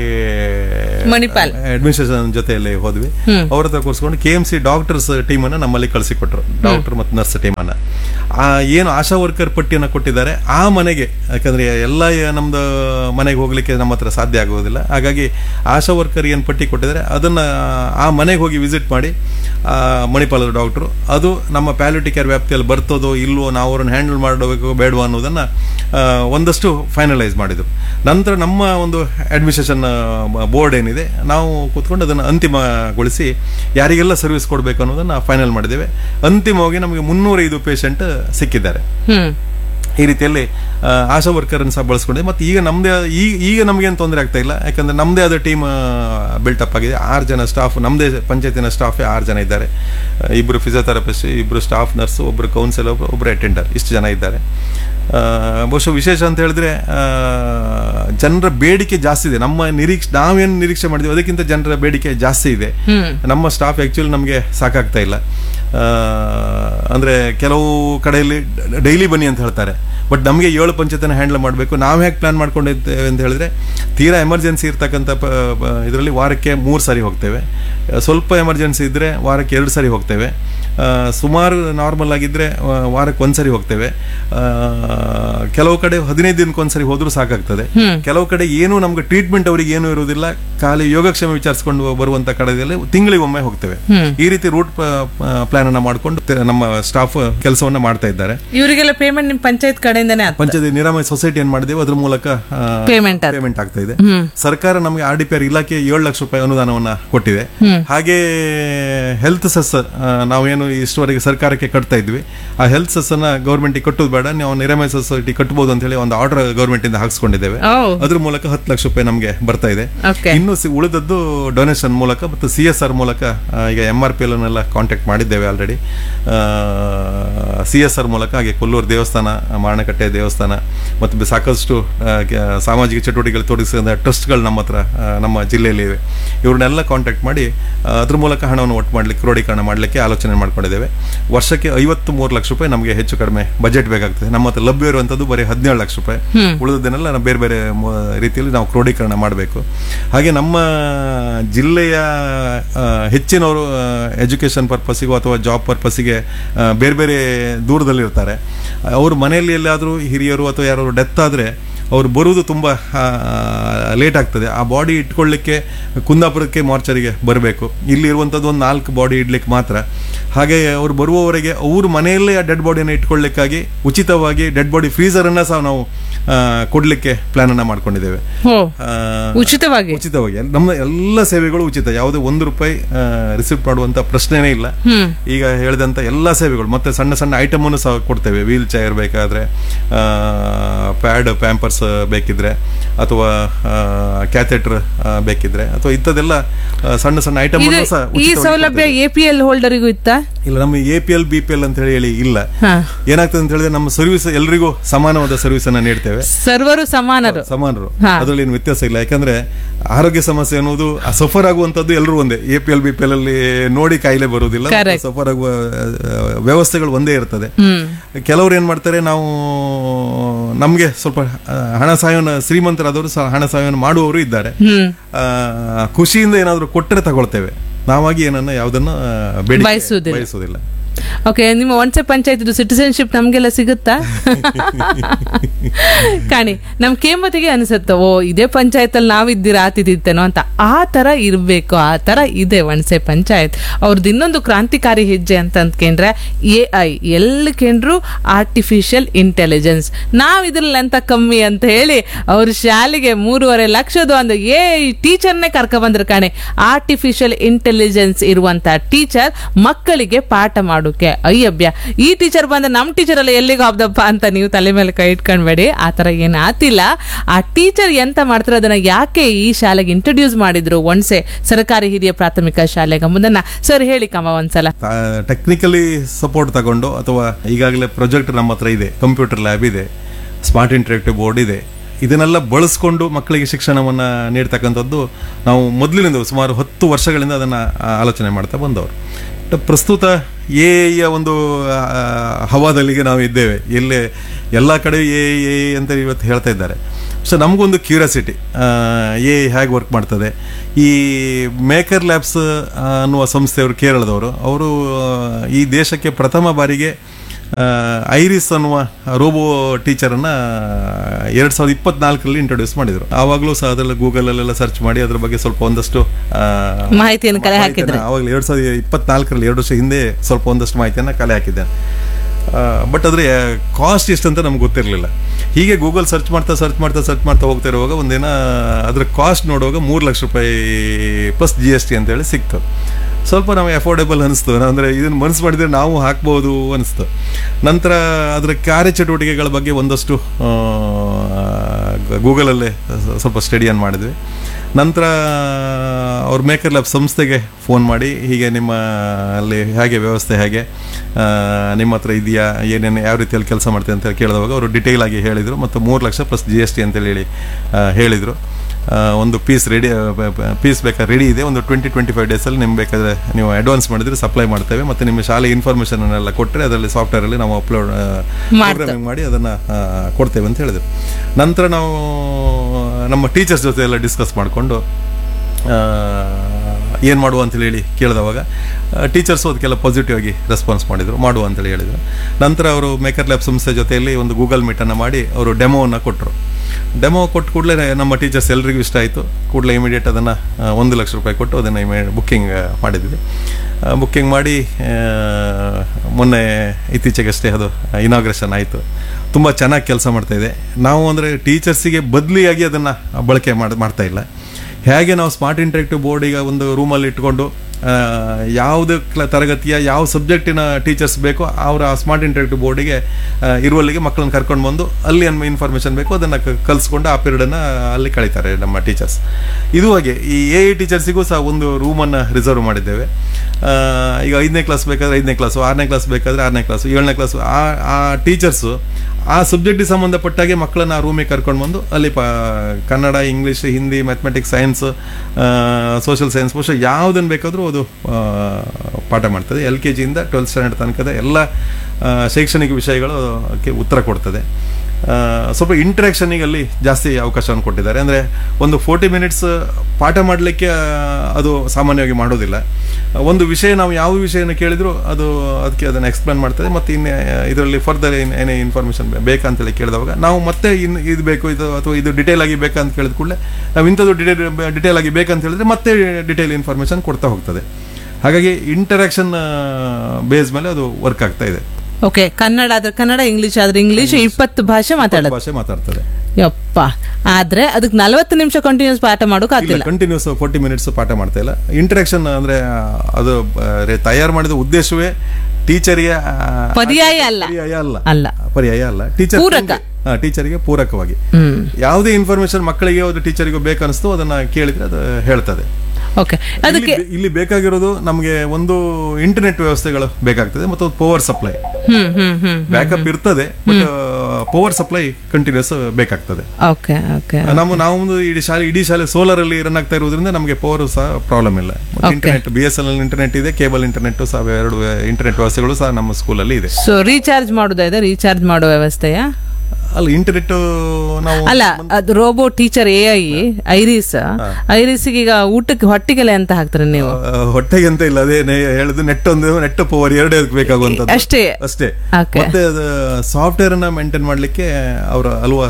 Manipal. Administration ಜೊತೆಯಲ್ಲಿ ಹೋದ್ವಿ ಅವ್ರ ಹತ್ರ ಕೂರಿಸ್ಕೊಂಡು K M C doctors team ಅನ್ನ ನಮ್ಮಲ್ಲಿ ಕಳಿಸಿಕೊಟ್ರು ಡಾಕ್ಟರ್ ಮತ್ತು ನರ್ಸ್ ಟೀಮ್ ಅನ್ನ ಆ ಏನು ಆಶಾ ವರ್ಕರ್ ಪಟ್ಟಿಯನ್ನು ಕೊಟ್ಟಿದ್ದಾರೆ ಆ ಮನೆಗೆ ಯಾಕಂದ್ರೆ ಎಲ್ಲ ನಮ್ದು ಮನೆಗೆ ಹೋಗ್ಲಿಕ್ಕೆ ನಮ್ಮ ಹತ್ರ ಸಾಧ್ಯ ಆಗೋದಿಲ್ಲ ಹಾಗಾಗಿ ಆಶಾ ವರ್ಕರ್ ಏನು ಪಟ್ಟಿ ಕೊಟ್ಟಿದ್ದಾರೆ ಅದನ್ನ ಆ ಮನೆಗೆ ಹೋಗಿ ವಿಸಿಟ್ ಮಾಡಿ ಆ ಮಣಿಪಾಲದ ಡಾಕ್ಟ್ರು ಅದು ನಮ್ಮ ಪ್ಯಾಲಿಟಿ ಕೇರ್ ವ್ಯಾಪ್ತಿಯಲ್ಲಿ ಬರ್ತದೋ ಇಲ್ವೋ ನಾವು ಅವ್ರನ್ನ ಹ್ಯಾಂಡಲ್ ಮಾಡಬೇಕು ಬೇಡವೋ ಅನ್ನೋದನ್ನ ಆ, ಒಂದಷ್ಟು ಫೈನಲೈಸ್ ಮಾಡಿದ್ರು ನಂತರ ನಮ್ಮ ಒಂದು ಅಡ್ಮಿನಿಸ್ಟ್ರೇಷನ್ ಬೋರ್ಡ್ ಏನಿದೆ ನಾವು ಕೂತ್ಕೊಂಡು ಅದನ್ನು ಅಂತಿಮಗೊಳಿಸಿ ಯಾರಿಗೆಲ್ಲ ಸರ್ವಿಸ್ ಕೊಡಬೇಕು ಅನ್ನೋದನ್ನ ಫೈನಲ್ ಮಾಡಿದ್ದೇವೆ ಅಂತಿಮವಾಗಿ ನಮಗೆ ಮುನ್ನೂರೈದು ಪೇಷಂಟ್ ಸಿಕ್ಕಿದ್ದಾರೆ ಹ್ಮ್ ಈ ರೀತಿಯಲ್ಲಿ ಆ, ಆಶಾ ವರ್ಕರನ್ನು ಸಹ ಬಳಸ್ಕೊಂಡಿದೆ ಮತ್ತು ಈಗ ನಮ್ಮದೇ ಈಗ ಈಗ ನಮಗೇನು ತೊಂದರೆ ಆಗ್ತಾ ಇಲ್ಲ ಯಾಕಂದ್ರೆ ನಮ್ಮದೇ ಆದ ಟೀಮ್ ಬಿಲ್ಟಪ್ ಆಗಿದೆ ಆರು ಜನ ಸ್ಟಾಫ್ ನಮ್ಮದೇ ಪಂಚಾಯತಿನ ಸ್ಟಾಫೇ ಆರು ಜನ ಇದ್ದಾರೆ ಆ, ಇಬ್ರು ಫಿಸಿಯೋಥೆರಪಿಸ್ಟ್ ಇಬ್ರು ಸ್ಟಾಫ್ ನರ್ಸು ಒಬ್ರು ಕೌನ್ಸಿಲರ್ ಒಬ್ರು ಒಬ್ರು ಅಟೆಂಡರ್ ಇಷ್ಟು ಜನ ಇದ್ದಾರೆ ಆ, ಬಹುಶಃ ವಿಶೇಷ ಅಂತ ಹೇಳಿದ್ರೆ ಆ, ಜನರ ಬೇಡಿಕೆ ಜಾಸ್ತಿ ಇದೆ ನಮ್ಮ ನಿರೀಕ್ಷೆ ನಾವೇನು ನಿರೀಕ್ಷೆ ಮಾಡಿದ್ವಿ ಅದಕ್ಕಿಂತ ಜನರ ಬೇಡಿಕೆ ಜಾಸ್ತಿ ಇದೆ ಹ್ಮ್ ನಮ್ಮ ಸ್ಟಾಫ್ ಆ್ಯಕ್ಚುಲಿ ನಮಗೆ ಸಾಕಾಗ್ತಾ ಇಲ್ಲ ಆ, ಅಂದ್ರೆ ಕೆಲವು ಕಡೆಯಲ್ಲಿ ಡೈಲಿ ಬನ್ನಿ ಅಂತ ಹೇಳ್ತಾರೆ ಬಟ್ ನಮಗೆ ಏಳು ಪಂಚಾಯತನ ಹ್ಯಾಂಡಲ್ ಮಾಡಬೇಕು ನಾವು ಹೇಗೆ ಪ್ಲಾನ್ ಮಾಡ್ಕೊಂಡಿದ್ದೇವೆ ಅಂತ ಹೇಳಿದ್ರೆ ತೀರಾ ಎಮರ್ಜೆನ್ಸಿ ಇರ್ತಕ್ಕಂಥ ಇದರಲ್ಲಿ ವಾರಕ್ಕೆ ಮೂರು ಸಾರಿ ಹೋಗ್ತೇವೆ ಆ, ಸ್ವಲ್ಪ ಎಮರ್ಜೆನ್ಸಿ ಇದ್ದರೆ ವಾರಕ್ಕೆ ಎರಡು ಸಾರಿ ಹೋಗ್ತೇವೆ ಆ, ಸುಮಾರು ನಾರ್ಮಲ್ ಆಗಿದ್ದರೆ ವಾರಕ್ಕೆ ಒಂದ್ಸರಿ ಹೋಗ್ತೇವೆ ಆ, ಕೆಲವು ಕಡೆ ಹದಿನೈದು ದಿನಕ್ಕೆ ಒಂದ್ಸರಿ ಹೋದ್ರೂ ಸಾಕಾಗ್ತದೆ ಕೆಲವು ಕಡೆ ಏನು ನಮ್ಗೆ ಟ್ರೀಟ್ಮೆಂಟ್ ಅವರಿಗೆ ಏನೂ ಇರುವುದಿಲ್ಲ ಖಾಲಿ ಯೋಗಕ್ಷೇಮ ವಿಚಾರಿಸ್ಕೊಂಡು ಬರುವಂತ ಕಡೆಯಲ್ಲಿ ತಿಂಗಳಿಗೊಮ್ಮೆ ಹೋಗ್ತೇವೆ ಈ ರೀತಿ ರೂಟ್ ಪ್ಲಾನ್ ಅನ್ನ ಮಾಡ್ಕೊಂಡು ತೆ- ನಮ್ಮ ಸ್ಟಾಫ್ ಕೆಲಸವನ್ನ ಮಾಡ್ತಾ ಇದ್ದಾರೆ ಇವರಿಗೆಲ್ಲ ಪೇಮೆಂಟ್ ನಿಮ್ ಪಂಚಾಯತ್ ಕಡೆಯಿಂದನೇ ಆಗ್ತದೆ ಪಂಚಾಯತ್ ನಿರಾಮಯ ಸೊಸೈಟಿ ಏನ್ ಮಾಡಿದ್ದೇವೆ ಅದ್ರ ಮೂಲಕ ಪೇಮೆಂಟ್ ಅದು ಪೇಮೆಂಟ್ ಆಗ್ತಾ ಇದೆ ಸರ್ಕಾರ ನಮಗೆ ಆರ್ ಡಿ ಪಿ ಆರ್ ಇಲಾಖೆ ಏಳು ಲಕ್ಷ ರೂಪಾಯಿ ಅನುದಾನವನ್ನ ಕೊಟ್ಟಿದೆ ಹಾಗೆ ಹೆಲ್ತ್ ಸೆಸ್ ಆ, ನಾವೇನು ಇಷ್ಟವರೆಗೆ ಸರ್ಕಾರಕ್ಕೆ ಕಟ್ತಾ ಇದ್ವಿ ಆ ಹೆಲ್ತ್ ಸೆಸ್ ಅನ್ನ ಗೌರ್ಮೆಂಟ್ ಕಟ್ಟೋದು ಬೇಡ ನಾವು ನಿರಾಮಯ ಸೊಸೈಟಿ ಕಟ್ಟಬಹುದು ಅಂತ ಹೇಳಿ ಒಂದು ಆರ್ಡರ್ ಗೌರ್ಮೆಂಟ್ ಇಂದ ಹಾಕ್ಸ್ಕೊಂಡಿದ್ದೇವೆ ಓ ಅದ್ರ ಮೂಲಕ ಹತ್ತು ಲಕ್ಷ ರೂಪಾಯಿ ನಮಗೆ ಬರ್ತಾ ಇದೆ ಓಕೆ ಇನ್ನು ಸಿ- ಉಳಿದದ್ದು ಡೊನೇಷನ್ ಮೂಲಕ ಮತ್ತು ಸಿ ಎಸ್ ಆರ್ ಮೂಲಕ ಆ, ಈಗ ಎಂ ಆರ್ ಪಿ ಎಲ್ನೆಲ್ಲ ಕಾಂಟ್ಯಾಕ್ಟ್ ಮಾಡಿದ್ದೇವೆ ಆಲ್ರೆಡಿ ಸಿ ಎಸ್ ಆರ್ ಮೂಲಕ ಹಾಗೆ ಕೊಲ್ಲೂರು ದೇವಸ್ಥಾನ ಮಾರಣಕಟ್ಟೆ ದೇವಸ್ಥಾನ ಮತ್ತು ಸಾಕಷ್ಟು ಆ, ಕ- ಸಾಮಾಜಿಕ ಚಟುವಟಿಕೆಗಳು ತೊಡಗಿಸಿದ ಟ್ರಸ್ಟ್ಗಳು ನಮ್ಮ ಹತ್ರ ಆ, ನಮ್ಮ ಜಿಲ್ಲೆಯಲ್ಲಿ ಇವೆ ಇವ್ರನ್ನೆಲ್ಲ ಕಾಂಟ್ಯಾಕ್ಟ್ ಮಾಡಿ ಆ, ಅದ್ರ ಮೂಲಕ ಹಣವನ್ನು ಒಟ್ಟು ಮಾಡಲಿಕ್ಕೆ ಕ್ರೋಢೀಕರಣ ಮಾಡಲಿಕ್ಕೆ ಆಲೋಚನೆ ಮಾಡ್ಕೊಂಡಿದ್ದೇವೆ ವರ್ಷಕ್ಕೆ ಐವತ್ತು ಮೂರು ಲಕ್ಷ ರೂಪಾಯಿ ನಮಗೆ ಹೆಚ್ಚು ಕಡಿಮೆ ಬಜೆಟ್ ಬೇಕಾಗ್ತದೆ ನಮ್ಮ ಹತ್ರ ಲಭ್ಯ ಇರುವಂಥದ್ದು ಬರೀ ಹದಿನೇಳು ಲಕ್ಷ ರೂಪಾಯಿ ಉಳಿದದನ್ನೆಲ್ಲ ನಾವು ಬೇರೆ ಬೇರೆ ಮೊ- ರೀತಿಯಲ್ಲಿ ನಾವು ಕ್ರೋಢೀಕರಣ ಮಾಡಬೇಕು ಹಾಗೆ ನಮ್ಮ ಜಿಲ್ಲೆಯ ಆ, ಹೆಚ್ಚಿನವರು ಎಜುಕೇಷನ್ ಪರ್ಪಸ್ಸಿಗೂ ಅಥವಾ ಜಾಬ್ ಪರ್ಪಸ್ಸಿಗೆ ಬೇರೆ ಬೇರೆ ದೂರದಲ್ಲಿರ್ತಾರೆ ಅವ್ರ ಮನೆಯಲ್ಲಿ ಎಲ್ಲಾದರೂ ಹಿರಿಯರು ಅಥವಾ ಯಾರು ಡೆತ್ ಆದರೆ ಅವ್ರು ಬರುವುದು ತುಂಬ ಲೇಟ್ ಆಗ್ತದೆ ಆ ಬಾಡಿ ಇಟ್ಕೊಳ್ಳಿಕ್ಕೆ ಕುಂದಾಪುರಕ್ಕೆ ಮಾರ್ಚರಿಗೆ ಬರಬೇಕು ಇಲ್ಲಿ ಇರುವಂಥದ್ದು ಒಂದು ನಾಲ್ಕು ಬಾಡಿ ಇಡ್ಲಿಕ್ಕೆ ಮಾತ್ರ ಹಾಗೆ ಅವ್ರು ಬರುವವರೆಗೆ ಅವ್ರ ಮನೆಯಲ್ಲೇ ಆ ಡೆಡ್ ಬಾಡಿಯನ್ನು ಇಟ್ಕೊಳ್ಳಿಕ್ಕಾಗಿ ಉಚಿತವಾಗಿ ಡೆಡ್ ಬಾಡಿ ಫ್ರೀಸರನ್ನು ಸಹ ನಾವು ಆ, ಕೊಡ್ಲಿಕ್ಕೆ ಪ್ಲಾನನ್ನು ಮಾಡ್ಕೊಂಡಿದ್ದೇವೆ ಓ ಆ, ಉಚಿತವಾಗಿ ಉಚಿತವಾಗಿ ಎಲ್- ನಮ್ಮ ಎಲ್ಲ ಸೇವೆಗಳು ಉಚಿತ ಯಾವುದೇ ಒಂದು ರೂಪಾಯಿ ರಿಸಿಪ್ಟ್ ಮಾಡುವಂತ ಪ್ರಶ್ನೆನೇ ಇಲ್ಲ ಹ್ಮ್ ಈಗ ಹೇಳಿದಂತ ಎಲ್ಲ ಸೇವೆಗಳು ಮತ್ತೆ ಸಣ್ಣ ಸಣ್ಣ ಐಟಮ್ ಅನ್ನು ಸಹ ಕೊಡ್ತೇವೆ ವೀಲ್ ಚೇರ್ ಬೇಕಾದ್ರೆ ಪ್ಯಾಡ್ ಪ್ಯಾಂಪರ್ಸ್ ಬೇಕಿದ್ರೆ ಅಥವಾ ಕ್ಯಾಥೆಟರ್ ಬೇಕಿದ್ರೆ ಅಥವಾ ಇಂಥದ್ದೆಲ್ಲ ಆ, ಸಣ್ಣ ಸಣ್ಣ ಐಟಮ್ ಇದು ಅನ್ನು ಸಹ ಈ ಉಚಿತವಾಗಿ ಸೌಲಭ್ಯ ಎ ಪಿ ಎಲ್ ಹೋಲ್ಡರಿಗೂ ಇತ್ತಾ ಇಲ್ಲ ನಮ್ಮ A P L B P L ಅಂತ ಹೇಳಿ ಇಲ್ಲ ಹಾ ಏನಾಗ್ತದೆ ಅಂತ ಹೇಳಿದ್ರೆ ನಮ್ಮ ಸರ್ವಿಸ್ ಎಲ್ರಿಗೂ ಸಮಾನವಾದ ಸರ್ವಿಸ್ ಅನ್ನ ನೀಡ್ತೇವೆ ಸರ್ವರು ಸಮಾನರು ಸಮಾನರು ಹಾ. ಅದರಲ್ಲಿ ಏನು ವ್ಯತ್ಯಾಸ ಇಲ್ಲ ಯಾಕಂದ್ರೆ ಆರೋಗ್ಯ ಸಮಸ್ಯೆ ಅನ್ನೋದು ಸಫರ್ ಆಗುವಂತದ್ದು ಎಲ್ಲರೂ ಒಂದೇ A P L B P L ಅಲ್ಲಿ ನೋಡಿ ಕಾಯಿಲೆ ಬರುವುದಿಲ್ಲ Correct. ಸಫರ್ ಆಗುವ ಆ, ವ್ಯವಸ್ಥೆಗಳು ಒಂದೇ ಇರ್ತದೆ ಹ್ಮ್ ಕೆಲವರು ಏನ್ ಮಾಡ್ತಾರೆ ನಾವು ನಮ್ಗೆ ಸ್ವಲ್ಪ ಆ, ಹಣ ಸಹಾಯವನ್ನು ಶ್ರೀಮಂತರಾದವರು ಸಹ ಹಣ ಸಹಾಯವನ್ನು ಮಾಡುವವರು ಇದ್ದಾರೆ ಹ್ಮ್ ಆ, ಖುಷಿಯಿಂದ ಏನಾದರೂ ಕೊಟ್ಟರೆ ತಗೊಳ್ತೇವೆ ನಾವಾಗಿ ಏನನ್ನ ಯಾವ್ದನ್ನ ಆ, ಬೇಡಿಕೆ ಬಯಸುವುದಿಲ್ಲ. ಬಯಸುವುದಿಲ್ಲ ಓಕೆ ನಿಮ್ಮ ಒನ್ಸೆ ಪಂಚಾಯತ್ ಸಿಟಿಸನ್ಶಿಪ್ ನಮ್ಗೆಲ್ಲ ಸಿಗುತ್ತಾ ಕಾಣಿ ನಮ್ ಕೇಂಬತಿಗೆ ಅನಿಸುತ್ತೆ ಓ ಇದೇ ಪಂಚಾಯತ್ ಅಲ್ಲಿ ನಾವಿದ್ದೀರಾ ಆತಿದ್ದೇನೋ ಅಂತ ಆ ತರ ಇರ್ಬೇಕು ಆ ತರ ಇದೆ ಒಣಸೆ ಪಂಚಾಯತ್ ಅವ್ರದ್ದು ಇನ್ನೊಂದು ಕ್ರಾಂತಿಕಾರಿ ಹೆಜ್ಜೆ ಅಂತ ಅಂದ್ಕೊಂಡ್ರೆ ಎ ಐ ಎಲ್ಲಿ ಕೇಂದ್ರು ಆರ್ಟಿಫಿಷಿಯಲ್ ಇಂಟೆಲಿಜೆನ್ಸ್ ನಾವ್ ಇದ್ರಲ್ಲಿ ಅಂತ ಕಮ್ಮಿ ಅಂತ ಹೇಳಿ ಅವ್ರ ಶಾಲೆಗೆ ಮೂರುವರೆ ಲಕ್ಷದ ಒಂದು ಎ ಟೀಚರ್ನೇ ಕರ್ಕ ಬಂದ್ರು ಕಾಣೆ ಆರ್ಟಿಫಿಷಿಯಲ್ ಇಂಟೆಲಿಜೆನ್ಸ್ ಇರುವಂತ ಟೀಚರ್ ಮಕ್ಕಳಿಗೆ ಪಾಠ ಮಾಡೋಕೆ ಅಯ್ಯಬ್ಯ ಈ ಟೀಚರ್ ಬಂದ ನಮ್ ಟೀಚರ್ ಎಲ್ಲ ಎಲ್ಲಿಗೆ ಹೋಗ್ದಪ್ಪ ಅಂತ ನೀವು ತಲೆ ಮೇಲೆ ಕೈ ಇಟ್ಕೊಂಡ್ಬೇಡಿ ಆ ತರ ಏನ್ ಆತಿಲ್ಲ ಆ ಟೀಚರ್ ಎಂತ ಮಾಡ್ತಾರೆ ಅದನ್ನ ಯಾಕೆ ಈ ಶಾಲೆಗೆ ಇಂಟ್ರೊಡ್ಯೂಸ್ ಮಾಡಿದ್ರು ಒಣ್ಸೆ ಸರ್ಕಾರಿ ಹಿರಿಯ ಪ್ರಾಥಮಿಕ ಶಾಲೆಗೆ ಮುಂದನ್ನ ಸರ್ ಹೇಳಿ ಕಮ್ಮ ಒಂದ್ಸಲ ಟೆಕ್ನಿಕಲಿ ಸಪೋರ್ಟ್ ತಗೊಂಡು ಅಥವಾ ಈಗಾಗಲೇ ಪ್ರಾಜೆಕ್ಟ್ ನಮ್ಮ ಹತ್ರ ಇದೆ ಕಂಪ್ಯೂಟರ್ ಲ್ಯಾಬ್ ಇದೆ ಸ್ಮಾರ್ಟ್ ಇಂಟರಾಕ್ಟಿವ್ ಬೋರ್ಡ್ ಇದೆ ಇದನ್ನೆಲ್ಲ ಬಳಸ್ಕೊಂಡು ಮಕ್ಕಳಿಗೆ ಶಿಕ್ಷಣವನ್ನ ನೀಡ್ತಕ್ಕಂಥದ್ದು ನಾವು ಮೊದಲಿನಿಂದ ಸುಮಾರು ಹತ್ತು ವರ್ಷಗಳಿಂದ ಅದನ್ನ ಆ, ಆಲೋಚನೆ ಮಾಡ್ತಾ ಬಂದವರು ಬಟ್ ಪ್ರಸ್ತುತ ಎ ಯ ಒಂದು ಆ, ಹವಾದಲ್ಲಿಗೆ ನಾವು ಇದ್ದೇವೆ ಎಲ್ಲೇ ಎಲ್ಲ ಕಡೆ ಎ ಎ ಅಂತ ಇವತ್ತು ಹೇಳ್ತಾ ಇದ್ದಾರೆ ಸೊ ನಮಗೊಂದು ಕ್ಯೂರಿಯಾಸಿಟಿ ಎ ಹೇಗೆ ವರ್ಕ್ ಮಾಡ್ತದೆ ಈ ಮೇಕರ್ ಲ್ಯಾಬ್ಸ್ ಅನ್ನುವ ಸಂಸ್ಥೆಯವರು ಕೇರಳದವರು ಅವರು ಈ ದೇಶಕ್ಕೆ ಪ್ರಥಮ ಬಾರಿಗೆ ಐರಿಸ್ ಅನ್ನುವ ರೋಬೋ ಟೀಚರನ್ನು ಎರಡು ಸಾವಿರದ ಇಪ್ಪತ್ನಾಲ್ಕರಲ್ಲಿ ಇಂಟ್ರೊಡ್ಯೂಸ್ ಮಾಡಿದರು ಆವಾಗಲೂ ಸಹ ಅದರಲ್ಲಿ ಗೂಗಲಲ್ಲೆಲ್ಲ ಸರ್ಚ್ ಮಾಡಿ ಅದ್ರ ಬಗ್ಗೆ ಸ್ವಲ್ಪ ಒಂದಷ್ಟು ಆ, ಮಾಹಿತಿಯನ್ನು ಕಲೆ ಹಾಕಿದ್ರೆ ಆವಾಗಲೇ ಎರಡು ಸಾವಿರದ ಇಪ್ಪತ್ನಾಲ್ಕರಲ್ಲಿ ಎರಡು ವರ್ಷ ಹಿಂದೆ ಸ್ವಲ್ಪ ಒಂದಷ್ಟು ಮಾಹಿತಿಯನ್ನು ಕಲೆ ಹಾಕಿದ್ದೆ ಬಟ್ ಆದರೆ ಕಾಸ್ಟ್ ಎಷ್ಟು ಅಂತ ನಮ್ಗೆ ಗೊತ್ತಿರಲಿಲ್ಲ ಹೀಗೆ ಗೂಗಲ್ ಸರ್ಚ್ ಮಾಡ್ತಾ ಸರ್ಚ್ ಮಾಡ್ತಾ ಸರ್ಚ್ ಮಾಡ್ತಾ ಹೋಗ್ತಾ ಇರುವಾಗ ಒಂದಿನ ಅದ್ರ ಕಾಸ್ಟ್ ನೋಡುವಾಗ ಮೂರು ಲಕ್ಷ ರೂಪಾಯಿ ಪ್ಲಸ್ ಜಿ ಎಸ್ ಟಿ ಅಂತೇಳಿ ಸಿಕ್ತು ಸ್ವಲ್ಪ ನಮಗೆ ಅಫೋರ್ಡೆಬಲ್ ಅನಿಸ್ತು ಅಂದರೆ ಇದನ್ನು ಮನಸ್ಸು ಮಾಡಿದರೆ ನಾವು ಹಾಕ್ಬೋದು ಅನಿಸ್ತು ನಂತರ ಅದರ ಕಾರ್ಯಚಟುವಟಿಕೆಗಳ ಬಗ್ಗೆ ಒಂದಷ್ಟು ಗೂಗಲಲ್ಲೇ ಸ್ವಲ್ಪ ಸ್ಟಡಿಯನ್ನು ಮಾಡಿದ್ವಿ ನಂತರ ಅವ್ರ ಮೇಕರ್ ಲ್ಯಾಬ್ ಸಂಸ್ಥೆಗೆ ಫೋನ್ ಮಾಡಿ ಹೀಗೆ ನಿಮ್ಮ ಅಲ್ಲಿ ಹೇಗೆ ವ್ಯವಸ್ಥೆ ಹೇಗೆ ಆ, ನಿಮ್ಮ ಹತ್ರ ಇದೆಯಾ ಏನೇನು ಯಾವ ರೀತಿಯಲ್ಲಿ ಕೆಲಸ ಮಾಡ್ತೀವಿ ಅಂತ ಕೇಳಿದಾಗ ಅವರು ಡಿಟೇಲ್ ಆಗಿ ಹೇಳಿದರು ಮತ್ತು ಮೂರು lakh plus G S T ಅಂತೇಳಿ ಹೇಳಿ ಆ, ಹೇಳಿದರು ಆ, ಒಂದು ಪೀಸ್ ರೆಡಿ ಪೀಸ್ ಬೇಕಾದ್ರೆ ರೆಡಿ ಇದೆ ಒಂದು ಟ್ವೆಂಟಿ ಟ್ವೆಂಟಿ ಫೈವ್ ಡೇಸಲ್ಲಿ ನಿಮ್ಗೆ ಬೇಕಾದರೆ ನೀವು ಅಡ್ವಾನ್ಸ್ ಮಾಡಿದರೆ ಸಪ್ಲೈ ಮಾಡ್ತೇವೆ ಮತ್ತು ನಿಮ್ಮ ಶಾಲೆ ಇನ್ಫಾರ್ಮೇಷನನ್ನೆಲ್ಲ ಕೊಟ್ಟರೆ ಅದರಲ್ಲಿ ಸಾಫ್ಟ್ವೇರಲ್ಲಿ ನಾವು ಅಪ್ಲೋಡ್ ಪ್ರೋಗ್ರಾಮಿಂಗ್ ಮಾಡಿ ಅದನ್ನು ಕೊಡ್ತೇವೆ ಅಂತ ಹೇಳಿದ್ರು ನಂತರ ನಾವು ನಮ್ಮ ಟೀಚರ್ಸ್ ಜೊತೆ ಎಲ್ಲ ಡಿಸ್ಕಸ್ ಮಾಡಿಕೊಂಡು ಏನು ಮಾಡುವ ಅಂತೇಳಿ ಹೇಳಿ ಕೇಳಿದವಾಗ ಟೀಚರ್ಸು ಅದಕ್ಕೆಲ್ಲ ಪಾಸಿಟಿವ್ ಆಗಿ ರೆಸ್ಪಾನ್ಸ್ ಮಾಡಿದರು ಮಾಡುವ ಅಂತೇಳಿ ಹೇಳಿದರು ನಂತರ ಅವರು ಮೇಕರ್ ಲ್ಯಾಬ್ ಸಂಸ್ಥೆ ಜೊತೆಯಲ್ಲಿ ಒಂದು ಗೂಗಲ್ ಮೀಟನ್ನು ಮಾಡಿ ಅವರು ಡೆಮೋವನ್ನು ಕೊಟ್ಟರು ಡೆಮೋ ಕೊಟ್ಟ ಕೂಡಲೇ ನಮ್ಮ ಟೀಚರ್ಸ್ ಎಲ್ರಿಗೂ ಇಷ್ಟ ಆಯಿತು ಕೂಡಲೇ ಇಮಿಡಿಯೇಟ್ ಅದನ್ನು ಒಂದು ಲಕ್ಷ ರೂಪಾಯಿ ಕೊಟ್ಟು ಅದನ್ನು ಇಮಿ ಬುಕ್ಕಿಂಗ್ ಮಾಡಿದ್ವಿ ಬುಕ್ಕಿಂಗ್ ಮಾಡಿ ಆ, ಮೊನ್ನೆ ಇತ್ತೀಚೆಗಷ್ಟೇ ಅದು ಇನಾಗ್ರೇಷನ್ ಆಯಿತು ತುಂಬ ಚೆನ್ನಾಗಿ ಕೆಲಸ ಮಾಡ್ತಾ ಇದೆ ನಾವು ಅಂದರೆ ಟೀಚರ್ಸಿಗೆ ಬದಲಿಯಾಗಿ ಅದನ್ನು ಬಳಕೆ ಮಾಡಿ ಮಾಡ್ತಾ ಇಲ್ಲ ಹೇಗೆ ನಾವು ಸ್ಮಾರ್ಟ್ ಇಂಟ್ರಾಕ್ಟಿವ್ ಬೋರ್ಡ್ ಈಗ ಒಂದು ರೂಮಲ್ಲಿ ಇಟ್ಕೊಂಡು ಆ, ಯಾವುದು ಕ್ಲ ತರಗತಿಯ ಯಾವ ಸಬ್ಜೆಕ್ಟಿನ ಟೀಚರ್ಸ್ ಬೇಕೋ ಅವರ ಆ ಸ್ಮಾರ್ಟ್ ಇಂಟ್ರಾಕ್ಟಿವ್ ಬೋರ್ಡಿಗೆ ಇರುವಲ್ಲಿಗೆ ಮಕ್ಕಳನ್ನ ಕರ್ಕೊಂಡು ಬಂದು ಅಲ್ಲಿ ಏನು ಇನ್ಫಾರ್ಮೇಷನ್ ಬೇಕೋ ಅದನ್ನು ಕಲಿಸ್ಕೊಂಡು ಆ ಪೀರಿಯಡನ್ನು ಅಲ್ಲಿ ಕಳೀತಾರೆ ನಮ್ಮ ಟೀಚರ್ಸ್ ಇದು ಹಾಗೆ ಈ ಎ ಐ ಟೀಚರ್ಸಿಗೂ ಸಹ ಒಂದು ರೂಮನ್ನು ರಿಸರ್ವ್ ಮಾಡಿದ್ದೇವೆ ಆ, ಈಗ ಐದನೇ ಕ್ಲಾಸ್ ಬೇಕಾದ್ರೆ ಐದನೇ ಕ್ಲಾಸು ಆರನೇ ಕ್ಲಾಸ್ ಬೇಕಾದ್ರೆ ಆರನೇ ಕ್ಲಾಸು ಏಳನೇ ಕ್ಲಾಸು ಆ ಆ ಟೀಚರ್ಸು ಆ ಸಬ್ಜೆಕ್ಟಿಗೆ ಸಂಬಂಧಪಟ್ಟಾಗೆ ಮಕ್ಕಳನ್ನ ಆ ರೂಮಿಗೆ ಕರ್ಕೊಂಡು ಬಂದು ಅಲ್ಲಿ ಪ Kannada English Hindi mathematics science social science ಬಹುಶಃ ಯಾವುದನ್ನು ಬೇಕಾದರೂ ಅದು ಆ, ಪಾಠ ಮಾಡ್ತದೆ ಎಲ್ ಕೆ ಜಿಯಿಂದ ಟ್ವೆಲ್ತ್ ಸ್ಟ್ಯಾಂಡರ್ಡ್ ತನಕದ ಎಲ್ಲ ಆ, ಶೈಕ್ಷಣಿಕ ವಿಷಯಗಳು ಅದಕ್ಕೆ ಉತ್ತರ ಕೊಡ್ತದೆ ಆ, ಸ್ವಲ್ಪ ಇಂಟ್ರಾಕ್ಷನಿಗೆ ಅಲ್ಲಿ ಜಾಸ್ತಿ ಅವಕಾಶವನ್ನು ಕೊಟ್ಟಿದ್ದಾರೆ ಅಂದರೆ ಒಂದು ಫೋರ್ಟಿ ಮಿನಿಟ್ಸ್ ಪಾಠ ಮಾಡಲಿಕ್ಕೆ ಅದು ಸಾಮಾನ್ಯವಾಗಿ ಮಾಡೋದಿಲ್ಲ ಒಂದು ವಿಷಯ ನಾವು ಯಾವ ವಿಷಯನ ಕೇಳಿದ್ರು ಅದು ಅದಕ್ಕೆ ಅದನ್ನು ಎಕ್ಸ್ಪ್ಲೇನ್ ಮಾಡ್ತದೆ ಮತ್ತು ಇನ್ನು ಇದರಲ್ಲಿ ಫರ್ದರ್ ಏನೇ ಇನ್ಫಾರ್ಮೇಷನ್ ಬೇಕಂತೇಳಿ ಕೇಳಿದವಾಗ ನಾವು ಮತ್ತೆ ಇನ್ನು ಇದು ಬೇಕು ಇದು ಅಥವಾ ಇದು ಡಿಟೇಲ್ ಆಗಿ ಬೇಕಂತ ಕೇಳಿದ ಕೂಡಲೇ ನಾವು ಇಂಥದ್ದು ಡಿಟೇಲ್ ಡಿಟೇಲ್ ಆಗಿ ಬೇಕಂತ ಹೇಳಿದ್ರೆ ಮತ್ತೆ ಡಿಟೇಲ್ ಇನ್ಫಾರ್ಮೇಷನ್ ಕೊಡ್ತಾ ಹೋಗ್ತದೆ ಹಾಗಾಗಿ ಇಂಟರಾಕ್ಷನ್ ಬೇಸ್ ಮೇಲೆ ಅದು ವರ್ಕ್ ಆಗ್ತಾ ಇದೆ ಓಕೆ ಕನ್ನಡ ಆದ್ರೆ ಕನ್ನಡ ಇಂಗ್ಲಿಷ್ ಆದ್ರೆ ಇಂಗ್ಲಿಷ್ ಇಪ್ಪತ್ತು ಭಾಷೆ ಮಾತಾಡೋದು ಭಾಷೆ ಮಾತಾಡ್ತದೆ ಯಪ್ಪ ಆದ್ರೆ ಅದಕ್ಕೆ ನಲವತ್ತು ನಿಮಿಷ ಕಂಟಿನ್ಯೂಸ್ ಪಾಠ ಮಾಡೋಕ್ ಆಗ್ತಿಲ್ಲ ಕಂಟಿನ್ಯೂಸ್ ಫೋರ್ಟಿ ಮಿನಿಟ್ಸ್ ಪಾಠ ಮಾಡ್ತಾ ಇಲ್ಲ ಇಂಟರಾಕ್ಷನ್ ಅಂದ್ರೆ ಆ, ಅದು ತಯಾರು ಮಾಡಿದ ಉದ್ದೇಶವೇ ಟೀಚರಿಗೆ ಪರ್ಯಾಯ ಅಲ್ಲ ಪರ್ಯಾಯ ಅಲ್ಲ ಅಲ್ಲ ಪರ್ಯಾಯ ಅಲ್ಲ ಟೀಚರ್ ಪೂರಕ. ಟೀಚರಿಗೆ ಪೂರಕವಾಗಿ ಹ್ಮ್ ಯಾವುದೇ ಇನ್ಫಾರ್ಮೇಶನ್ ಮಕ್ಕಳಿಗೆ ಅದು ಟೀಚರಿಗೂ ಬೇಕನ್ನಿಸ್ತು ಅದನ್ನ ಕೇಳಿದ್ರೆ ಅದು ಹೇಳ್ತದೆ ಓಕೆ ಅದಕ್ಕೆ ಇಲ್ಲಿ- ಇಲ್ಲಿ ಬೇಕಾಗಿರೋದು ನಮಗೆ ಒಂದು ಇಂಟರ್ನೆಟ್ ವ್ಯವಸ್ಥೆಗಳು ಬೇಕಾಗ್ತದೆ ಮತ್ತು power supply hmm hmm hmm backup ಇರ್ತದೆ ಬಟ್ ಪವರ್ ಸಪ್ಲೈ ಕಂಟಿನ್ಯೂಸ್ ಬೇಕಾಗ್ತದೆ ಓಕೆ ಓಕೆ ನಮ್ಮ ನಾವು ಒಂದು ಇಡೀ ಶಾಲೆ ಇಡೀ ಶಾಲೆ ಸೋಲಾರ್ ಅಲ್ಲಿ ರನ್ ಆಗ್ತಾ ಇರೋದ್ರಿಂದ ನಮಗೆ ಪವರ್ ಸಹ ಪ್ರಾಬ್ಲಮ್ ಇಲ್ಲ internet B S L internet ಇದೆ ಕೇಬಲ್ ಇಂಟರ್ನೆಟ್ ಸಹ ಎರಡು ಇಂಟರ್ನೆಟ್ ವ್ಯವಸ್ಥೆಗಳು ಸಹ ನಮ್ಮ ಸ್ಕೂಲಲ್ಲಿ ಇದೆ ಸೊ ರೀಚಾರ್ಜ್ ಮಾಡೋದಾಯ್ತಾ ರೀಚಾರ್ಜ್ ಮಾಡೋ ವ್ಯವಸ್ಥೆಯ ಅಲ್ಲಿ ಇಂಟರ್ನೆಟ್ ನಾವು ಅಲ್ಲ ಅದು robo teacher A I Iris ಐರಿಸ್ಗೆ ಈಗ ಊಟಕ್ಕೆ ಹೊಟ್ಟಿಗೆಲೆ ಅಂತ ಹಾಕ್ತಾರೆ ನೀವು ಆ, ಹೊಟ್ಟೆಗೆ ಅಂತ ಇಲ್ಲ ಅದೇ ನೆ- ಹೇಳುದು ನೆಟ್ ಒಂದು ನೆಟ್ ಪವರ್ ಎರಡೇ ಅದಕ್ಕೆ ಬೇಕಾಗುವಂತದ್ದು ಅಷ್ಟೇ ಅಷ್ಟೇ Okay. ಮತ್ತೆ ಅದು ಸಾಫ್ಟ್ವೇರ್ ಅನ್ನ ಮೇಂಟೈನ್ ಮಾಡ್ಲಿಕ್ಕೆ ಅವರ ಅಲ್ವಾ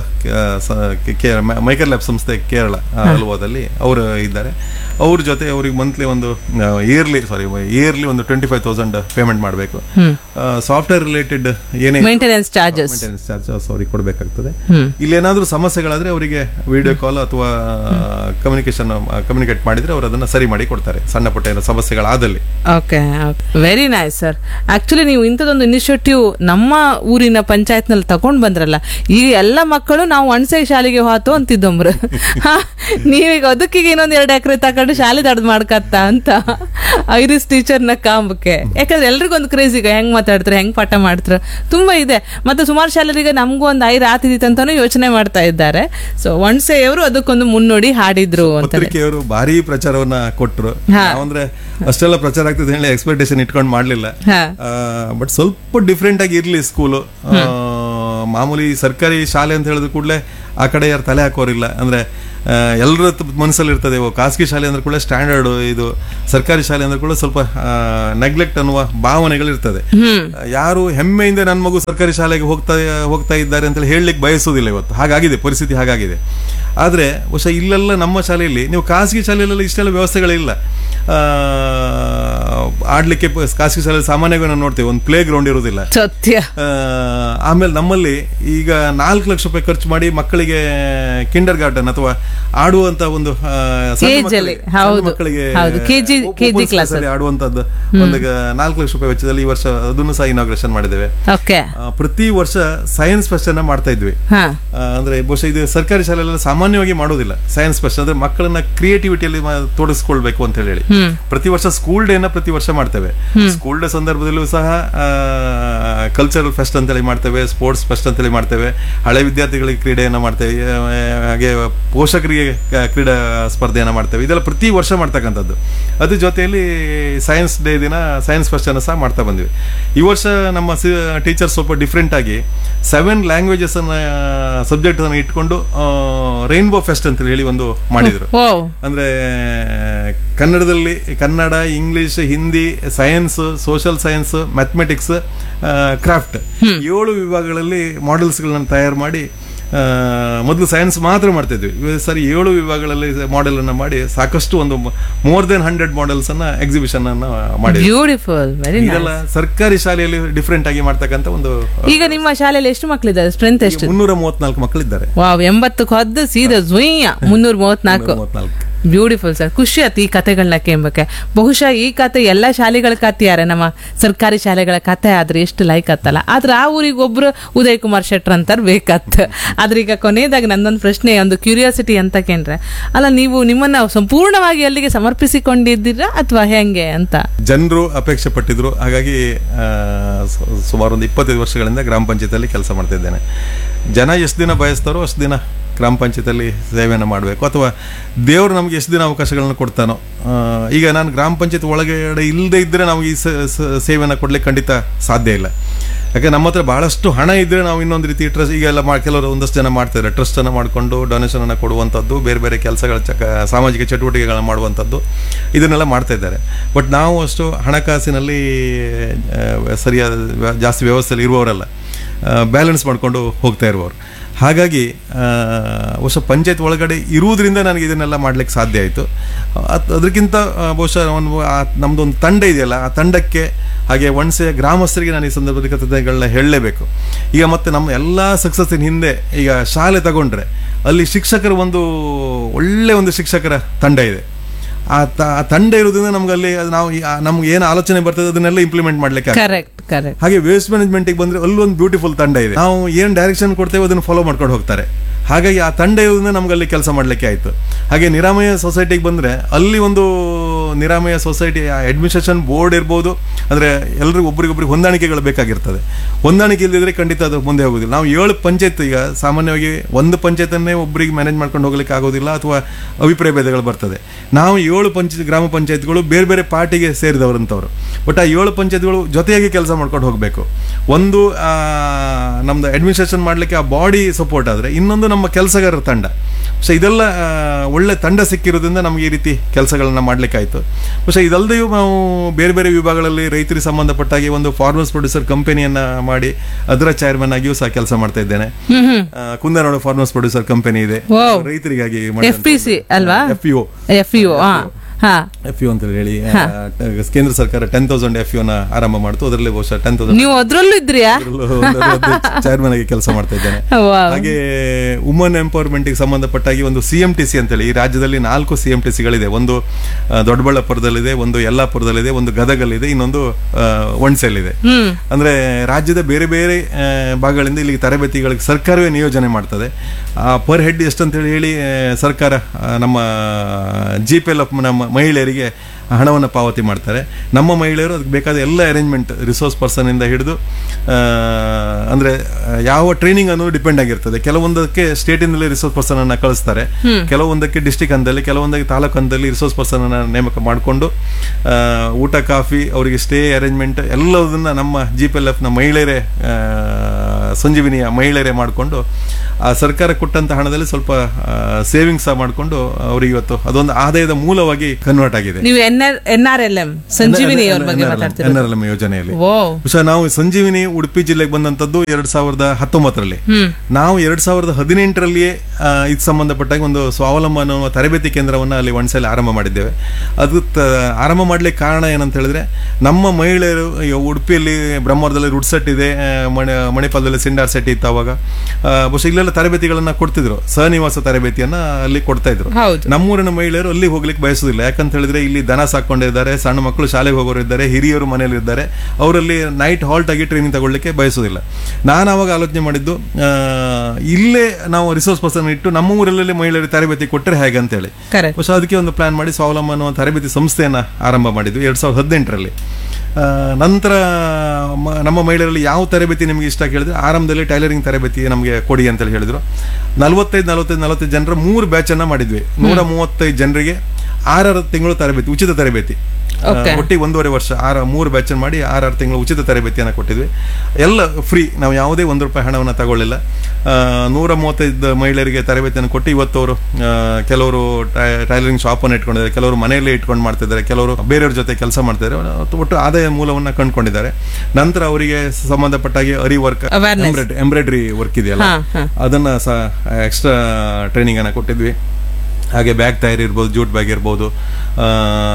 ಮೈಕರ್ ಲ್ಯಾಬ್ ಸಂಸ್ಥೆ ಕೇರಳ ಆ, ಅಲ್ವಾದಲ್ಲಿ ಅವರು ಇದ್ದಾರೆ ಅವ್ರ ಜೊತೆ ಅವ್ರಿಗೆ ಮಂತ್ಲಿ ಒಂದು ಇಯರ್ಲಿ ಸಾರಿ ಇಯರ್ಲಿ ಒಂದು ಟ್ವೆಂಟಿ ಫೈವ್ ತೌಸಂಡ್ ಪೇಮೆಂಟ್ ಮಾಡಬೇಕು ಸಾಫ್ಟ್ವೇರ್ ರಿಲೇಟೆಡ್ ಏನೇ ಮೇಂಟೆನೆನ್ಸ್ ಚಾರ್ಜಸ್ ಮೇಂಟೆನೆನ್ಸ್ ಚಾರ್ಜಸ್ ಅವ್ರಿಗೆ ಕೊಡಬೇಕಾಗ್ತದೆ ಹ್ಮ್ ಇಲ್ಲಿ ಏನಾದರೂ ಸಮಸ್ಯೆಗಳಾದ್ರೆ ಅವರಿಗೆ ವಿಡಿಯೋ ಕಾಲ್ ಅಥವಾ ಕಮ್ಯುನಿಕೇಶನ್ ಕಮ್ಯುನಿಕೇಟ್ ಮಾಡಿದ್ರೆ ಅವರು ಅದನ್ನ ಸರಿ ಮಾಡಿ ಕೊಡ್ತಾರೆ ಸಣ್ಣ ಪುಟ್ಟ ಏನೋ ಸಮಸ್ಯೆಗಳಾದಲ್ಲಿ okay very nice sir actually ನೀವು ಇಂಥದೊಂದು ಇನಿಷಿಯೇಟಿವ್ ನಮ್ಮ ಊರಿನ ಪಂಚಾಯತ್ನಲ್ಲಿ ತಗೊಂಡ್ ಬಂದ್ರಲ್ಲ ಈ ಎಲ್ಲ ಮಕ್ಕಳು ನಾವು ಅಣಸೆ ಶಾಲೆಗೆ ಹೋತು ಅಂತಿದ್ದೊಮ್ರು ಹಾ, ನೀವೀಗ ಅದಕ್ಕೀಗ ಇನ್ನೊಂದ್ ಎರಡು ಎಕರೆ ತಗೊಂಡು ಶಾಲೆ ದಡ್ದು ಮಾಡ್ಕತ್ತ ಅಂತ ಐರಿಸ್ ಟೀಚರ್ನ ಕಾಂಬಕ್ಕೆ ಯಾಕಂದ್ರೆ ಎಲ್ರಿಗೂ ಒಂದು ಕ್ರೇಜ್ ಈಗ ಹೆಂಗ್ ಮಾತಾಡ್ತಾರೆ ಹೆಂಗ್ ಪಾಠ ಮಾಡ್ತಾರೆ ತುಂಬಾ ಇದೆ ಮತ್ತೆ ಸುಮಾರು ಶಾಲೆರಿಗೆ ನಮಗೂ ಒಂದು ಐರ್ ಆತಿದಿತ್ತು ಅಂತಾನು ಯೋಚನೆ ಮಾಡ್ತಾ ಇದ್ದಾರೆ ಸೊ ಒಣಸೆ ಅವರು ಅದಕ್ಕೊಂದು ಮುನ್ನೋಡಿ ಹಾಡಿದ್ರು ಅಂತ ಪತ್ರಿಕೆಯವರು ಭಾರಿ ಪ್ರಚಾರವನ್ನ ಕೊಟ್ಟರು ನಾವಂದ್ರೆ ಅಷ್ಟೆಲ್ಲ ಪ್ರಚಾರ ಆಗ್ತದೆ ಹೇಳಿ ಎಕ್ಸ್ಪೆಕ್ಟೇಷನ್ ಇಟ್ಕೊಂಡು ಮಾಡ್ಲಿಲ್ಲ ಹಾ ಬಟ್ ಸ್ವಲ್ಪ ಡಿಫ್ರೆಂಟ್ ಆಗಿ ಇರ್ಲಿ ಸ್ಕೂಲು ಮಾಮೂಲಿ ಸರ್ಕಾರಿ ಶಾಲೆ ಅಂತ ಹೇಳಿದ ಕೂಡಲೇ ಆ ಕಡೆ ಯಾರು ತಲೆ ಹಾಕೋರಿಲ್ಲ ಅಂದ್ರೆ ಎಲ್ಲರ ಮನಸ್ಸಲ್ಲಿ ಇರ್ತದೆ ಓ, ಖಾಸಗಿ ಶಾಲೆ ಅಂದ್ರೆ ಕೂಡ ಸ್ಟ್ಯಾಂಡರ್ಡ್ ಇದು ಸರ್ಕಾರಿ ಶಾಲೆ ಅಂದ್ರೆ ಕೂಡ ಸ್ವಲ್ಪ ನೆಗ್ಲೆಕ್ಟ್ ಅನ್ನುವ ಭಾವನೆಗಳು ಇರ್ತದೆ ಯಾರು ಹೆಮ್ಮೆಯಿಂದ ನನ್ನ ಮಗು ಸರ್ಕಾರಿ ಶಾಲೆಗೆ ಹೋಗ್ತಾ ಹೋಗ್ತಾ ಇದ್ದಾರೆ ಅಂತ ಹೇಳಲಿಕ್ಕೆ ಬಯಸೋದಿಲ್ಲ ಇವತ್ತು ಹಾಗಾಗಿದೆ ಪರಿಸ್ಥಿತಿ ಹಾಗಾಗಿದೆ ಆದ್ರೆ ಬಹುಶಃ ಇಲ್ಲೆಲ್ಲ ನಮ್ಮ ಶಾಲೆಯಲ್ಲಿ ನೀವು ಖಾಸಗಿ ಶಾಲೆಯಲ್ಲೆಲ್ಲ ಇಷ್ಟೆಲ್ಲ ವ್ಯವಸ್ಥೆಗಳಿಲ್ಲ ಆ, ಆಡ್ಲಿಕ್ಕೆ ಪ- ಖಾಸಗಿ ಶಾಲೆಯಲ್ಲಿ ಸಾಮಾನ್ಯವಾಗಿ ನಾವು ನೋಡ್ತೇವೆ ಒಂದು ಪ್ಲೇ ಗ್ರೌಂಡ್ ಇರೋದಿಲ್ಲ ಸತ್ಯ ಆ, ಆಮೇಲೆ ನಮ್ಮಲ್ಲಿ ಈಗ ನಾಲ್ಕು ಲಕ್ಷ ರೂಪಾಯಿ ಖರ್ಚು ಮಾಡಿ ಮಕ್ಕಳಿಗೆ ಕಿಂಡರ್ ಗಾರ್ಡನ್ ಅಥವಾ ಆಡುವಂತ ಒಂದು ಆ, ಸಣ್ಣ Cage ಮಕ್ಕಳಿಗೆ- ಅಲ್ಲಿ, ಸಣ್ಣ ಹೌದು. ಮಕ್ಕಳಿಗೆ ಹೌದು, KG open KG space class ಅಲ್ಲಿ ಆಡುವಂತದ್ದು ಒಂದು ನಾಲ್ಕು ಲಕ್ಷ ರೂಪಾಯಿ ವೆಚ್ಚದಲ್ಲಿ ಈ ವರ್ಷ ಅದನ್ನು ಸಹ ಇನಾಗ್ರೇಷನ್ ಮಾಡಿದ್ದೇವೆ ಓಕೆ ಆ, ಪ್ರತಿ ವರ್ಷ ಸೈನ್ಸ್ ಫೆಸ್ಟ್ ಅನ್ನ ಮಾಡ್ತಾ ಇದ್ವಿ ಹಾ ಆ, ಅಂದ್ರೆ ಬಹುಶಃ ಇದು ಸರ್ಕಾರಿ ಶಾಲೆಲ್ಲ ಸಾಮಾನ್ಯವಾಗಿ ಮಾಡೋದಿಲ್ಲ ಸೈನ್ಸ್ ಫೆಸ್ಟ್ ಅಂದ್ರೆ ಮಕ್ಕಳನ್ನ ಕ್ರಿಯೇಟಿವಿಟಿಯಲ್ಲಿ ತೊಡಗಿಸ್ಕೊಳ್ಬೇಕು ಅಂತ ಹೇಳಿ ಹ್ಮ್ ಪ್ರತಿ ವರ್ಷ ಸ್ಕೂಲ್ ಡೇನ ಪ್ರತಿ ವರ್ಷ ಮಾಡ್ತೇವೆ ಸ್ಕೂಲ್ ಡೇ ಸಂದರ್ಭದಲ್ಲೂ ಸಹ ಕಲ್ಚರಲ್ ಫೆಸ್ಟ್ ಅಂತೇಳಿ ಮಾಡ್ತೇವೆ ಸ್ಪೋರ್ಟ್ಸ್ ಫೆಸ್ಟ್ ಅಂತೇಳಿ ಮಾಡ್ತೇವೆ ಹಳೆ ವಿದ್ಯಾರ್ಥಿಗಳಿಗೆ ಕ್ರೀಡೆಯನ್ನ ಮಾಡ್ತೇವೆ ಆ, ಹಾಗೆ ಪೋಷಕರಿಗೆ ಕ- ಕ್ರೀಡಾ ಸ್ಪರ್ಧೆಯನ್ನ ಮಾಡ್ತೇವೆ ಇದೆಲ್ಲ ಪ್ರತಿ ವರ್ಷ ಮಾಡ್ತಕ್ಕಂಥದ್ದು ಅದ್ರ ಜೊತೆಯಲ್ಲಿ ಸೈನ್ಸ್ ಡೇ ದಿನ ಸೈನ್ಸ್ ಫೆಸ್ಟ್ ಅನ್ನು ಸಹ ಮಾಡ್ತಾ ಬಂದ್ವಿ ಈ ವರ್ಷ ನಮ್ಮ ಟೀಚರ್ ಸ್ವಲ್ಪ ಡಿಫ್ರೆಂಟ್ ಆಗಿ ಸೆವೆನ್ ಲ್ಯಾಂಗ್ವೇಜಸ್ ಅನ್ನ ಸಬ್ಜೆಕ್ಟ್ ಅನ್ನು ಇಟ್ಕೊಂಡು ರೈನ್ಬೋ ಫೆಸ್ಟ್ ಅಂತ ಹೇಳಿ ಒಂದು ಮಾಡಿದ್ರು ಓ ಅಂದ್ರೆ ಕನ್ನಡದಲ್ಲಿ Kannada English Hindi science social science mathematics craft ಏಳು ವಿಭಾಗಗಳಲ್ಲಿ ಮಾಡೆಲ್ಸ್ಗಳನ್ನ ತಯಾರು ಮಾಡಿ ಆ, ಮೊದಲು ಸೈನ್ಸ್ ಮಾತ್ರ ಮಾಡ್ತಿದ್ವಿ ಇವಾಗ ಸರಿ ಏಳು ವಿಭಾಗಗಳಲ್ಲಿ ಮಾಡೆಲ್ ಅನ್ನ ಮಾಡಿ ಸಾಕಷ್ಟು ಒಂದು ಮೋರ್ ದೆನ್ ಹಂಡ್ರೆಡ್ ಮಾಡೆಲ್ಸ್ ಅನ್ನ ಎಕ್ಸಿಬಿಷನ್ ಅನ್ನ ಮಾಡಿದ್ವಿ ಬ್ಯೂಟಿಫುಲ್ ವೆರಿ ಇದೆಲ್ಲ ಸರ್ಕಾರಿ ಶಾಲೆಯಲ್ಲಿ ಡಿಫ್ರೆಂಟ್ ಆಗಿ ಮಾಡ್ತಕ್ಕಂಥ ಒಂದು ಈಗ ನಿಮ್ಮ ಶಾಲೆಯಲ್ಲಿ ಎಷ್ಟು ಮಕ್ಕಳಿದ್ದಾರೆ ಸ್ಟ್ರೆಂತ್ ಎಷ್ಟು ಮುನ್ನೂರ ಮೂವತ್ನಾಲ್ಕು ಮಕ್ಕಳಿದ್ದಾರೆ ವಾವ್ ಎಂಬತ್ತಕ್ಕೆ ಹೊದ್ದು ಸೀದಾ ಝುಯ್ಯ ಮುನ್ನೂರ ಮೂವತ್ನಾಲ್ಕು ಮೂವತ್ನಾಲ್ಕು ಬ್ಯೂಟಿಫುಲ್ ಸರ್ ಖುಷಿ ಆಯ್ತು ಈ ಕತೆಗಳನ್ನ ಕೇಳಕ್ಕೆ ಬಹುಶಃ ಈ ಕತೆ ಎಲ್ಲ ಶಾಲೆಗಳ ಕತೆಯಾರೆ ನಮ್ಮ ಸರ್ಕಾರಿ ಶಾಲೆಗಳ ಕತೆ ಆದ್ರೆ ಎಷ್ಟು ಲೈಕ್ ಆತ್ತಲ್ಲ ಆದ್ರೆ ಆ ಊರಿಗೆ ಒಬ್ರು ಉದಯ್ ಕುಮಾರ್ ಶೆಟ್ರ್ ಅಂತಾರ ಬೇಕತ್ತ ಆದ್ರೆ ಈಗ ಕೊನೆಯದಾಗಿ ನಂದೊಂದು ಪ್ರಶ್ನೆ ಒಂದು ಕ್ಯೂರಿಯಾಸಿಟಿ ಅಂತ ಕೇಂದ್ರೆ ಅಲ್ಲ ನೀವು ನಿಮ್ಮನ್ನ ಸಂಪೂರ್ಣವಾಗಿ ಅಲ್ಲಿಗೆ ಸಮರ್ಪಿಸಿಕೊಂಡಿದ್ದೀರಾ ಅಥವಾ ಹೆಂಗೆ ಅಂತ ಜನರು ಅಪೇಕ್ಷೆ ಪಟ್ಟಿದ್ರು ಹಾಗಾಗಿ ಆ, ಸು- ಸುಮಾರು ಒಂದು ಇಪ್ಪತ್ತೈದು ವರ್ಷಗಳಿಂದ ಗ್ರಾಮ ಪಂಚಾಯತಿಯಲ್ಲಿ ಕೆಲಸ ಮಾಡ್ತಾ ಇದ್ದೇನೆ ಜನ ಎಷ್ಟು ದಿನ ಬಯಸ್ತಾರೋ ಅಷ್ಟು ದಿನ ಗ್ರಾಮ ಪಂಚಾಯತಿಯಲ್ಲಿ ಸೇವೆಯನ್ನು ಮಾಡಬೇಕು ಅಥವಾ ದೇವರು ನಮಗೆ ಎಷ್ಟು ದಿನ ಅವಕಾಶಗಳನ್ನ ಕೊಡ್ತಾನೋ ಆ, ಈಗ ನಾನು ಗ್ರಾಮ ಪಂಚಾಯತ್ ಒಳಗಡೆ ಇಲ್ಲದೆ ಇದ್ದರೆ ನಮಗೆ ಈ ಸ- ಸ- ಸೇವೆಯನ್ನು ಕೊಡ್ಲಿಕ್ಕೆ ಖಂಡಿತ ಸಾಧ್ಯ ಇಲ್ಲ ಯಾಕೆ ನಮ್ಮ ಹತ್ರ ಬಹಳಷ್ಟು ಹಣ ಇದ್ರೆ ನಾವು ಇನ್ನೊಂದು ರೀತಿ ಟ್ರಸ್ಟ್ ಈಗ ಎಲ್ಲ ಮಾ ಕೆಲವರು ಒಂದಷ್ಟು ಜನ ಮಾಡ್ತಾರೆ ಟ್ರಸ್ಟ್ ಅನ್ನು ಮಾಡಿಕೊಂಡು ಡೊನೇಷನ್ ಅನ್ನು ಕೊಡುವಂಥದ್ದು ಬೇರೆ ಬೇರೆ ಕೆಲಸಗಳ ಚಕ ಸಾಮಾಜಿಕ ಚಟುವಟಿಕೆಗಳನ್ನ ಮಾಡುವಂಥದ್ದು ಇದನ್ನೆಲ್ಲ ಮಾಡ್ತಾ ಇದ್ದಾರೆ ಬಟ್ ನಾವು ಅಷ್ಟು ಹಣಕಾಸಿನಲ್ಲಿ ಆ, ಸರಿಯಾದ ವ್ಯ- ಜಾಸ್ತಿ ವ್ಯವಸ್ಥೆಯಲ್ಲಿ ಇರುವವರಲ್ಲ ಬ್ಯಾಲೆನ್ಸ್ ಮಾಡಿಕೊಂಡು ಹೋಗ್ತಾ ಇರುವವರು ಹಾಗಾಗಿ ಆ, ಬಹುಶಃ ಪಂಚಾಯತ್ ಒಳಗಡೆ ಇರುವುದರಿಂದ ನನಗೆ ಇದನ್ನೆಲ್ಲ ಮಾಡ್ಲಿಕ್ಕೆ ಸಾಧ್ಯ ಆಯಿತು ಅದಕ್ಕಿಂತ ಆ, ಬಹುಶಃ ಒಂದು ಆ- ನಮ್ದೊಂದು ತಂಡ ಇದೆಯಲ್ಲ ಆ ತಂಡಕ್ಕೆ ಹಾಗೆ ಒಣಸೆ ಗ್ರಾಮಸ್ಥರಿಗೆ ನಾನು ಈ ಸಂದರ್ಭದಲ್ಲಿ ಕೃತಜ್ಞತೆಗಳನ್ನ ಹೇಳಲೇಬೇಕು ಈಗ ಮತ್ತೆ ನಮ್ಮ ಎಲ್ಲ ಸಕ್ಸಸ್ಸಿನ ಹಿಂದೆ ಈಗ ಶಾಲೆ ತಗೊಂಡ್ರೆ ಅಲ್ಲಿ ಶಿಕ್ಷಕರ ಒಂದು ಒಳ್ಳೆ ಒಂದು ಶಿಕ್ಷಕರ ತಂಡ ಇದೆ ಆ ತ- ಆ ತಂಡ ಇರೋದ್ರಿಂದ ನಮ್ಗೆ ಅಲ್ಲಿ ಅದು ನಾವು ಈ- ಆ ನಮ್ಗೆ ಏನು ಆಲೋಚನೆ ಬರ್ತದೆ ಅದನ್ನೆಲ್ಲ ಇಂಪ್ಲಿಮೆಂಟ್ ಮಾಡ್ಲಿಕ್ಕೆ ಆಗ್ತದೆ. ಕರೆಕ್ಟ್ ಕರೆಕ್ಟ್ ಹಾಗೆ ವೇಸ್ಟ್ ಮ್ಯಾನೇಜ್ಮೆಂಟ್ಗೆ ಬಂದ್ರೆ ಅಲ್ಲೊಂದು ಬ್ಯೂಟಿಫುಲ್ ತಂಡ ಇದೆ ನಾವು ಏನು ಡೈರೆಕ್ಷನ್ ಕೊಡ್ತೇವೆ ಅದನ್ನು ಫಾಲೋ ಮಾಡ್ಕೊಂಡು ಹೋಗ್ತಾರೆ ಹಾಗಾಗಿ ಆ ತಂಡ ಇರೋದ್ರಿಂದ ನಮ್ಗೆ ಅಲ್ಲಿ ಕೆಲಸ ಮಾಡ್ಲಿಕ್ಕೆ ಆಯ್ತು ಹಾಗೆ ನಿರಾಮಯ ಸೊಸೈಟಿಗೆ ಬಂದ್ರೆ ಅಲ್ಲಿ ಒಂದು ನಿರಾಮಯ ಸೊಸೈಟಿ ಅಡ್ಮಿನಿಸ್ಟ್ರೇಷನ್ ಬೋರ್ಡ್ ಇರ್ಬೋದು ಅಂದ್ರೆ ಎಲ್ರಿಗೂ ಒಬ್ರಿಗೊಬ್ರಿಗೆ ಹೊಂದಾಣಿಕೆಗಳು ಬೇಕಾಗಿರ್ತದೆ ಹೊಂದಾಣಿಕೆ ಇಲ್ಲದಿದ್ರೆ ಖಂಡಿತ ಅದು ಮುಂದೆ ಹೋಗೋದಿಲ್ಲ ನಾವು ಏಳು ಪಂಚಾಯತ್ ಈಗ ಸಾಮಾನ್ಯವಾಗಿ ಒಂದು ಪಂಚಾಯತನ್ನೇ ಒಬ್ಬರಿಗೆ ಮ್ಯಾನೇಜ್ ಮಾಡ್ಕೊಂಡು ಹೋಗ್ಲಿಕ್ಕೆ ಆಗೋದಿಲ್ಲ ಅಥವಾ ಅಭಿಪ್ರಾಯ ಭೇದಗಳು ಬರ್ತದೆ ನಾವು ಏಳು ಪಂಚಾಯತ್ ಗ್ರಾಮ ಪಂಚಾಯತ್ಗಳು ಬೇರೆ ಬೇರೆ ಪಾರ್ಟಿಗೆ ಸೇರಿದವರಂತವ್ರು ಬಟ್ ಆ ಏಳು ಪಂಚಾಯತ್ಗಳು ಜೊತೆಯಾಗಿ ಕೆಲಸ ಮಾಡ್ಕೊಂಡು ಹೋಗಬೇಕು ಒಂದು ಆ, ನಮ್ದು ಅಡ್ಮಿನಿಸ್ಟ್ರೇಷನ್ ಮಾಡಲಿಕ್ಕೆ ಆ ಬಾಡಿ ಸಪೋರ್ಟ್ ಆದರೆ ಇನ್ನೊಂದು ನಮ್ಮ ಕೆಲಸಗಾರರ ತಂಡ ಸೊ ಇದೆಲ್ಲ ಆ, ಒಳ್ಳೆ ತಂಡ ಸಿಕ್ಕಿರೋದ್ರಿಂದ ನಮಗೆ ಈ ರೀತಿ ಕೆಲಸಗಳನ್ನ ಮಾಡ್ಲಿಕ್ಕಾಯ್ತು പക്ഷേ ಇದಲ್ಲದೆಯೂ ನಾವು ಬೇರೆ ಬೇರೆ ವಿಭಾಗಗಳಲ್ಲಿ ರೈತರಿಗೆ ಸಂಬಂಧಪಟ್ಟಾಗಿ ಒಂದು ಫಾರ್ಮರ್ಸ್ ಪ್ರೊಡ್ಯೂಸರ್ ಕಂಪನಿಯನ್ನ ಮಾಡಿ ಅದರ ಚೇರ್ಮನ್ ಆಗಿಯೂ ಸಹ ಕೆಲಸ ಮಾಡ್ತಾ ಇದ್ದೇನೆ ಹ್ಮ್ ಹ್ಮ್ ಆ, ಕುಂದನಾಡು ಫಾರ್ಮರ್ಸ್ ಪ್ರೊಡ್ಯೂಸರ್ ಕಂಪನಿ ಇದೆ Wow. ರೈತರಿಗಾಗಿ ಎಫ್ ಪಿ ಸಿ ಅಲ್ವಾ ಎಫ್ ಯು ಎಫ್ ಯು ಹಾ ಹಾ ಎಫ್ ಯು ಅಂತ ಹೇಳಿ ಆ, ಟ- ಕೇಂದ್ರ ಸರ್ಕಾರ ಟೆನ್ ತೌಸಂಡ್ ಎಫ್ ನ ಆರಂಭ ಮಾಡ್ತು ಅದರಲ್ಲಿ ಬಹುಶಃ ಟೆನ್ ತೌಸಂಡ್ ನೀವು ಅದ್ರಲ್ಲೂ ಇದ್ರಿಯಾ ಚೇರ್ಮನ್ ಆಗಿ ಕೆಲಸ ಮಾಡ್ತಾ ಇದ್ದೇನೆ Wow. ಹಾಗೆ ವುಮನ್ ಎಂಪವರ್ಮೆಂಟ್ ಗೆ ಸಂಬಂಧಪಟ್ಟಾಗಿ ಒಂದು ಸಿ ಎಂ ಟಿ ಸಿ ಅಂತೇಳಿ ಈ ರಾಜ್ಯದಲ್ಲಿ ನಾಲ್ಕು ಸಿ ಎಂ ಟಿ ಸಿಗಳಿದೆ ಒಂದು ಆ, ದೊಡ್ಡಬಳ್ಳಾಪುರದಲ್ಲಿದೆ ಒಂದು ಯಲ್ಲಾಪುರದಲ್ಲಿದೆ ಒಂದು ಗದಗಲ್ಲಿದೆ ಇನ್ನೊಂದು ಒಣಸೆಲ್ಲಿದೆ ಹ್ಮ್ ಅಂದ್ರೆ ರಾಜ್ಯದ ಬೇರೆ ಬೇರೆ ಆ, ಭಾಗಗಳಿಂದ ಇಲ್ಲಿಗೆ ತರಬೇತಿಗಳಿಗೆ ಸರ್ಕಾರವೇ ನಿಯೋಜನೆ ಮಾಡ್ತದೆ ಪರ್ ಹೆಡ್ ಎಷ್ಟಂತ ಹೇಳಿ ಹೇಳಿ ಆ, ಸರ್ಕಾರ ಆ, ನಮ್ಮ ಜಿ ಪಿ ಎಲ್ ಎಫ್ ನಮ್ಮ ಮಹಿಳೆಯರಿಗೆ ಹಣವನ್ನು ಪಾವತಿ ಮಾಡ್ತಾರೆ ನಮ್ಮ ಮಹಿಳೆಯರು ಅದಕ್ಕೆ ಬೇಕಾದ ಎಲ್ಲ ಅರೇಂಜ್ಮೆಂಟ್ ರಿಸೋರ್ಸ್ ಪರ್ಸನ್ ಇಂದ ಹಿಡಿದು ಆ, ಅಂದ್ರೆ ಆ, ಯಾವ ಟ್ರೈನಿಂಗ್ ಅನ್ನೋದು ಡಿಪೆಂಡ್ ಆಗಿರ್ತದೆ ಕೆಲವೊಂದಕ್ಕೆ ಸ್ಟೇಟ್ ಇಂದಲೇ ರಿಸೋರ್ಸ್ ಪರ್ಸನ್ ಅನ್ನ ಕಳಿಸ್ತಾರೆ ಕೆಲವೊಂದಕ್ಕೆ ಡಿಸ್ಟಿಕ್ ಹಂತದಲ್ಲಿ ಕೆಲವೊಂದಕ್ಕೆ ತಾಲೂಕು ಹಂತದಲ್ಲಿ ರಿಸೋರ್ಸ್ ಪರ್ಸನ್ ಅನ್ನ ನೇಮಕ ಮಾಡಿಕೊಂಡು ಊಟ ಕಾಫಿ ಅವರಿಗೆ ಸ್ಟೇ ಅರೇಂಜ್ಮೆಂಟ್ ಎಲ್ಲದನ್ನ ನಮ್ಮ ಜಿ ಪಿ ಎಲ್ ಎಫ್ ನ ಮಹಿಳೆಯರೇ ಆ, ಸಂಜೀವಿನಿಯ ಮಹಿಳೆಯರೇ ಮಾಡಿಕೊಂಡು ಆ ಸರ್ಕಾರ ಕೊಟ್ಟಂತ ಹಣದಲ್ಲಿ ಸ್ವಲ್ಪ ಸೇವಿಂಗ್ಸ್ ಮಾಡಿಕೊಂಡು ಅವ್ರಿಗೆ ಇವತ್ತು ಅದೊಂದು ಆದಾಯದ ಮೂಲವಾಗಿ ಕನ್ವರ್ಟ್ ಆಗಿದೆ ನೀವು N R N R L M Sanjeevini ಅವ್ರ ಬಗ್ಗೆ ಮಾತಾಡ್ತೀರಾ ಎನ್ ಆರ್ ಎಲ್ ಎಂ ಯೋಜನೆಯಲ್ಲಿ ಓ ಬಹುಶಃ ನಾವು ಸಂಜೀವಿನಿ ಉಡುಪಿ ಜಿಲ್ಲೆಗೆ ಬಂದಂತದ್ದು ಎರಡ್ ಸಾವಿರದ ಹತ್ತೊಂಬತ್ತರಲ್ಲಿ ಹ್ಮ್ ನಾವು ಎರಡ್ ಸಾವಿರದ ಹದಿನೆಂಟರಲ್ಲಿಯೇ ಆ, ಇದಕ್ಕೆ ಸಂಬಂಧಪಟ್ಟಾಗ ಒಂದು ಸ್ವಾವಲಂಬನ ಅನ್ನುವ ತರಬೇತಿ ಕೇಂದ್ರವನ್ನ ಅಲ್ಲಿ ಒಂದ್ಸಲ ಆರಂಭ ಮಾಡಿದ್ದೇವೆ ಅದು ತ- ಆರಂಭ ಮಾಡ್ಲಿಕ್ಕೆ ಕಾರಣ ಏನಂತ ಹೇಳಿದ್ರೆ ನಮ್ಮ ಮಹಿಳೆಯರು ಈ ಉಡುಪಿಯಲ್ಲಿ ಬ್ರಹ್ಮವರದಲ್ಲಿ ರುಡ್ ಸೆಟ್ ಇದೆ ಆ, ಮಣಿ ಮಣಿಪಾಲದಲ್ಲಿ ಸಿಂಡಾರ್ ಸೆಟ್ ಇತ್ತು ಅವಾಗ ಆ, ಬಹುಶಃ ಇಲ್ಲೆಲ್ಲ ತರಬೇತಿಗಳನ್ನ ಕೊಡ್ತಿದ್ರು ಸಹನಿವಾಸ ತರಬೇತಿಯನ್ನ ಅಲ್ಲಿ ಕೊಡ್ತಾ ಇದ್ರು ಹೌದು ನಮ್ಮೂರಿನ ಮಹಿಳೆಯರು ಅಲ್ಲಿ ಹೋಗ್ಲಿಕ್ಕೆ ಬಯಸುದಿಲ್ಲ ಯಾಕಂತ ಹೇಳಿದ್ರೆ ಇಲ್ಲಿ ದನ ಸಾಕೊಂಡಿದ್ದಾರೆ ಸಣ್ಣ ಮಕ್ಕಳು ಶಾಲೆಗೆ ಹೋಗೋರು ಇದ್ದಾರೆ ಹಿರಿಯರು ಮನೆಯಲ್ಲಿ ಇದ್ದಾರೆ ಅವರಲ್ಲಿ ನೈಟ್ ಹಾಲ್ಟ್ ಆಗಿ ಟ್ರೈನಿಂಗ್ ತಗೊಳ್ಳಿಕ್ಕೆ ಬಯಸುದಿಲ್ಲ ನಾನು ಅವಾಗ ಆಲೋಚನೆ ಮಾಡಿದ್ದು ಆ, ಇಲ್ಲೇ ನಾವು ರಿಸೋರ್ಸ್ ಪರ್ಸನ್ ಇಟ್ಟು ನಮ್ಮ ಊರಲ್ಲಿ ಮಹಿಳೆಯರಿಗೆ ತರಬೇತಿ ಕೊಟ್ಟರೆ ಹೇಗೆ ಅಂತೇಳಿ ಕರೆಕ್ಟ್ ಬಹುಶಃ ಅದಕ್ಕೆ ಒಂದು ಪ್ಲಾನ್ ಮಾಡಿ ಸ್ವಾವಲಂಬ ಅನ್ನುವ ತರಬೇತಿ ಸಂಸ್ಥೆಯನ್ನ ಆರಂಭ ಮಾಡಿದ್ವಿ ಎರಡ್ ಸಾವಿರದ ಹದಿನೆಂಟರಲ್ಲಿ ಆ, ನಂತರ ಮ- ನಮ್ಮ ಮಹಿಳೆಯರಲ್ಲಿ ಯಾವ ತರಬೇತಿ ನಿಮಗೆ ಇಷ್ಟ ಕೇಳಿದ್ರೆ ಆರಂಭದಲ್ಲಿ ಟೈಲರಿಂಗ್ ತರಬೇತಿ ನಮಗೆ ಕೊಡಿ ಅಂತೇಳಿ ಹೇಳಿದ್ರು ನಲವತ್ತೈದು ನಲವತ್ತೈದು ನಲವತ್ತೈದು ಜನರ ಮೂರು ಬ್ಯಾಚ್ ಅನ್ನ ಮಾಡಿದ್ವಿ ನೂರ ಮೂವತ್ತೈದು ಜನರಿಗೆ ಆರಾರು ತಿಂಗಳು ತರಬೇತಿ ಉಚಿತ ತರಬೇತಿ ಆ, Okay. ಒಟ್ಟಿಗೆ ಒಂದೂವರೆ ವರ್ಷ ಆರ ಮೂರು ಬ್ಯಾಚ್ ಮಾಡಿ ಆರಾರು ತಿಂಗಳು ಉಚಿತ ತರಬೇತಿಯನ್ನು ಕೊಟ್ಟಿದ್ವಿ ಎಲ್ಲ ಫ್ರೀ ನಾವು ಯಾವುದೇ ಒಂದು ರೂಪಾಯಿ ಹಣವನ್ನು ತಗೊಳ್ಳಿಲ್ಲ ಆ, ನೂರ ಮೂವತ್ತೈದು ಮಹಿಳೆಯರಿಗೆ ತರಬೇತಿಯನ್ನು ಕೊಟ್ಟು ಇವತ್ತು ಅವರು ಆ, ಕೆಲವರು ಟೈಲರಿಂಗ್ ಶಾಪನ್ನು ಇಟ್ಕೊಂಡಿದ್ದಾರೆ ಕೆಲವರು ಮನೆಯಲ್ಲೇ ಇಟ್ಕೊಂಡು ಮಾಡ್ತಿದ್ದಾರೆ ಕೆಲವರು ಬೇರೆಯವ್ರ ಜೊತೆ ಕೆಲಸ ಮಾಡ್ತಿದ್ದಾರೆ ಅವತ್ತು ಒಟ್ಟು ಆದಾಯ ಮೂಲವನ್ನು ಕಂಡುಕೊಂಡಿದ್ದಾರೆ ನಂತರ ಅವರಿಗೆ ಸಂಬಂಧಪಟ್ಟಾಗಿ ಅರಿ ವರ್ಕ್ Awareness. ಎಂಬ್ರಾಯ್ಡ್ರಿ ವರ್ಕ್ ಇದೆಯಲ್ಲ ಹಾ, ಹಾ. ಅದನ್ನ ಸಹ ಎಕ್ಸ್ಟ್ರಾ ಟ್ರೈನಿಂಗ್ ಅನ್ನ ಕೊಟ್ಟಿದ್ವಿ ಹಾಗೆ ಬ್ಯಾಗ್ ತಯಾರಿ ಇರ್ಬೋದು ಜೂಟ್ ಬ್ಯಾಗ್ ಇರ್ಬೋದು ಆ,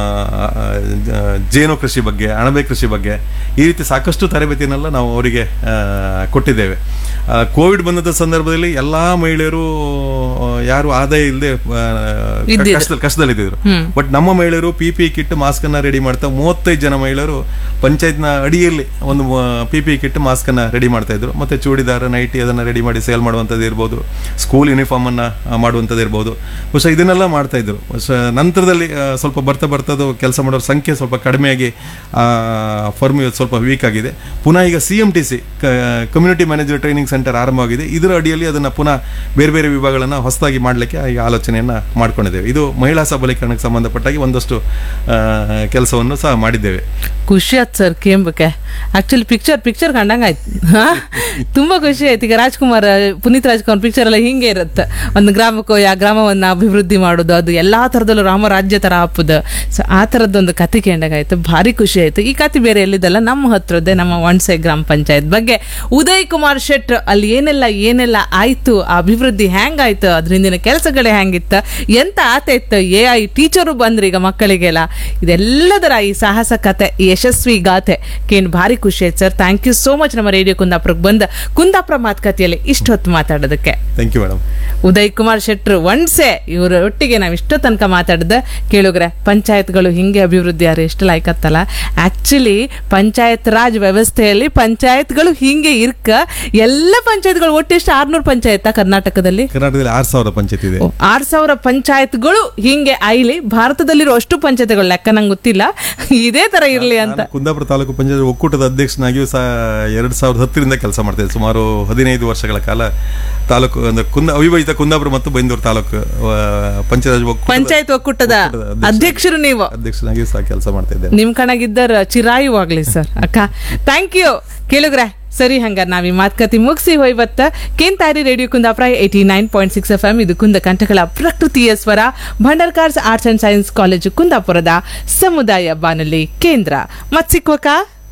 ಆ, ಜೇನು ಕೃಷಿ ಬಗ್ಗೆ ಅಣಬೆ ಕೃಷಿ ಬಗ್ಗೆ ಈ ರೀತಿ ಸಾಕಷ್ಟು ತರಬೇತಿನೆಲ್ಲ ನಾವು ಅವರಿಗೆ ಆ, ಕೊಟ್ಟಿದ್ದೇವೆ ಆ, ಕೋವಿಡ್ ಬಂದಂತ ಸಂದರ್ಭದಲ್ಲಿ ಎಲ್ಲಾ ಮಹಿಳೆಯರು ಆ, ಯಾರು ಆದಾಯ ಇಲ್ಲದೆ ಇದ್ದಿದ್ರು. ಕಷ್ಟದಲ್ಲಿ ಕಷ್ಟದಲ್ಲಿದ್ದರು ಹ್ಮ್. ಬಟ್ ನಮ್ಮ ಮಹಿಳೆಯರು ಪಿ ಪಿ ಕಿಟ್ ಮಾಸ್ಕ್ ಅನ್ನ ರೆಡಿ ಮಾಡ್ತಾ ಮೂವತ್ತೈದು ಜನ ಮಹಿಳೆಯರು ಪಂಚಾಯತ್ನ ಅಡಿಯಲ್ಲಿ ಒಂದು ಪಿ ಪಿ ಕಿಟ್ ಮಾಸ್ಕ್ ಅನ್ನ ರೆಡಿ ಮಾಡ್ತಾ ಇದ್ರು ಮತ್ತೆ ಚೂಡಿದಾರ ನೈಟಿ ಅದನ್ನ ರೆಡಿ ಮಾಡಿ ಸೇಲ್ ಮಾಡುವಂಥದ್ದು ಇರ್ಬೋದು ಸ್ಕೂಲ್ ಯೂನಿಫಾರ್ಮ್ ಅನ್ನ ಆ, ಮಾಡುವಂಥದ್ದು ಇರ್ಬೋದು ಬಹುಶಃ ಇದನ್ನೆಲ್ಲ ಮಾಡ್ತಾ ಇದ್ರು ಬಹುಶಃ ನಂತರದಲ್ಲಿ ಆ, ಸ್ವಲ್ಪ ಬರ್ತಾ ಬರ್ತಾ ಅದು ಕೆಲಸ ಮಾಡೋರ ಸಂಖ್ಯೆ ಸ್ವಲ್ಪ ಕಡಿಮೆಯಾಗಿ ಫರ್ಮ್ ಇವತ್ತು ಸ್ವಲ್ಪ ವೀಕ್ ಆಗಿದೆ ಪುನಃ ಈಗ C M T C community manager training centre ಆರಂಭವಾಗಿದೆ ಇದರ ಅಡಿಯಲ್ಲಿ ಅದನ್ನ ಪುನಃ ಬೇರೆ ಬೇರೆ ವಿಭಾಗಗಳನ್ನ ಹೊಸದಾಗಿ ಮಾಡಲಿಕ್ಕೆ ಈಗ ಆಲೋಚನೆಯನ್ನ ಮಾಡ್ಕೊಂಡಿದ್ದೇವೆ ಇದು ಮಹಿಳಾ ಸಬಲೀಕರಣಕ್ಕೆ ಸಂಬಂಧಪಟ್ಟಾಗಿ ಒಂದಷ್ಟು ಕೆಲಸವನ್ನು ಸಹ ಮಾಡಿದ್ದೇವೆ ಖುಷಿ ಆಯ್ತು ಸರ್ ಕೇಂಬಕ್ಕೆ ಆಕ್ಚುಲಿ ಪಿಕ್ಚರ್ ಪಿಕ್ಚರ್ ಕಂಡಂಗಾಯ್ತು ಹಾ? ತುಂಬಾ ಖುಷಿ ಆಯ್ತು ಈಗ ರಾಜ್ಕುಮಾರ್ ಪುನೀತ್ ರಾಜ್ಕುಮಾರ್ ಪಿಕ್ಚರ್ ಎಲ್ಲ ಹಿಂಗೆ ಇರುತ್ತೆ ಒಂದು ಗ್ರಾಮಕ್ಕೆ ಹೋಗಿ ಆ ಗ್ರಾಮವನ್ನ ಅಭಿವೃದ್ಧಿ ಮಾಡೋದು ಅದು ಎಲ್ಲಾ ತರದಲ್ಲೂ ರಾಮರಾಜ್ಯ ತರ ಹಾಪುದು ಸೊ ಆ ತರದ್ದೊಂದು ಕತೆ ಕೇಂಡಾಗಾಯ್ತು ಭಾರಿ ಖುಷಿ ಆಯ್ತು ಈ ಕತೆ ಬೇರೆ ಎಲ್ಲಿದ್ದಲ್ಲ ನಮ್ಮ ಹತ್ರದ್ದೇ ನಮ್ಮ ಒಣಸೆ ಗ್ರಾಮ ಪಂಚಾಯತ್ ಬಗ್ಗೆ ಉದಯ್ ಕುಮಾರ್ ಶೆಟ್ ಅಲ್ಲಿ ಏನೆಲ್ಲ ಏನೆಲ್ಲ ಆಯ್ತು ಆ ಅಭಿವೃದ್ಧಿ ಹೆಂಗಾಯ್ತು ಅದ್ರ ಹಿಂದಿನ ಕೆಲಸಗಳೇ ಹೆಂಗಿತ್ತ ಎಂತ ಆತೈತ್ತು ಎ ಐ ಟೀಚರು ಬಂದ್ರಿ ಈಗ ಮಕ್ಕಳಿಗೆಲ್ಲ ಇದೆಲ್ಲದರ ಈ ಸಾಹಸ ಕತೆ ಈ ಯಶಸ್ವಿ ಗಾಥೆ ಕೇನ್ ಭಾರಿ ಖುಷಿ ಆಯ್ತು sir thank you so much ನಮ್ಮ ರೇಡಿಯೋ ಕುಂದಾಪುರಕ್ಕೆ ಬಂದ ಕುಂದಾಪುರ ಮಾತುಕತೆಯಲ್ಲಿ ಇಷ್ಟೊತ್ತು ಮಾತಾಡೋದಕ್ಕೆ thank you madam Uday Kumar ಶೆಟ್ರು ಒಣ್ಸೆ ಇವರ ಒಟ್ಟಿಗೆ ನಾವು ಇಷ್ಟೋ ತನಕ ಮಾತಾಡಿದ ಕೇಳುಗ್ರೆ ಪಂಚಾಯತ್ಗಳು ಹಿಂಗೆ ಅಭಿವೃದ್ಧಿ ಯಾರು ಎಷ್ಟು ಲಾಯ್ಕತ್ತಲ್ಲ ಆಕ್ಚುಲಿ ಪಂಚಾಯತ್ ರಾಜ್ ವ್ಯವಸ್ಥೆಯಲ್ಲಿ ಪಂಚಾಯತ್ಗಳು ಹಿಂಗೆ ಇರ್ಕ ಎಲ್ಲ ಪಂಚಾಯತ್ಗಳು ಒಟ್ಟು ಎಷ್ಟು ಆರ್ನೂರು ಪಂಚಾಯತ್ ಕರ್ನಾಟಕದಲ್ಲಿ ಕರ್ನಾಟಕದಲ್ಲಿ ಆರು ಸಾವಿರ ಪಂಚಾಯತ್ ಇದೆ ಆರ್ ಸಾವಿರ ಪಂಚಾಯತ್ಗಳು ಹಿಂಗೆ ಐಲಿ ಭಾರತದಲ್ಲಿರೋ ಅಷ್ಟು ಪಂಚಾಯತ್ಗಳು ಲೆಕ್ಕ ನಂಗೆ ಗೊತ್ತಿಲ್ಲ ಇದೇ ತರ ಇರ್ಲಿ ಅಂತ ನಾನು ಕುಂದಾಪುರ ತಾಲೂಕು ಪಂಚಾಯತ್ ಒಕ್ಕೂಟದ ಅಧ್ಯಕ್ಷನಾಗಿಯೂ ಸಹ ಎರಡ್ ಸಾವಿರದ ಹತ್ತರಿಂದ ಕೆಲಸ ಮಾಡ್ತಾ ಇದ್ದೆ ಸುಮಾರು ಹದಿನೈದು ವರ್ಷಗಳ ಕಾಲ ತಾಲೂಕು ಅಂದ್ರೆ ಕುಂದ ಅವಿಭಜಿತ ಕುಂದಾಪುರ ಮತ್ತು ಬೈಂದೂರು ತಾಲೂಕು ಆ, ಪಂಚಾಯತ್ ಒಕ್ಕೂಟದ ಪಂಚಾಯತ್ ಒಕ್ಕೂಟದ ಒಕ್ಕೂಟದ ಅಧ್ಯಕ್ಷರು ನೀವು ಅಧ್ಯಕ್ಷನಾಗಿಯೂ ಸಹ ಕೆಲಸ ಮಾಡ್ತಾ ಇದ್ದೇನೆ ನಿಮ್ ಕಣಗಿದ್ದರ ಚಿರಾಯು ಆಗ್ಲಿ ಸರ್ ಅಕ್ಕ ಥ್ಯಾಂಕ್ ಯು ಕೇಳುಗ್ರೆ ಸರಿ ಹಂಗಾರ ನಾವ್ ಈ ಮಾತುಕತೆ ಮುಗಿಸಿ ಹೋಯ್ವತ್ತ ಕೇಂತಾರಿ radio Kundapura eighty nine point six F M ಇದು ಕುಂದ ಕಂಠಗಳ ಪ್ರಕೃತಿಯ ಸ್ವರ Bhandarkars arts and science college ಕುಂದಾಪುರದ ಸಮುದಾಯ ಬಾನುಲಿ ಕೇಂದ್ರ ಮತ್ ಸಿಕ್ವಕ್ಕ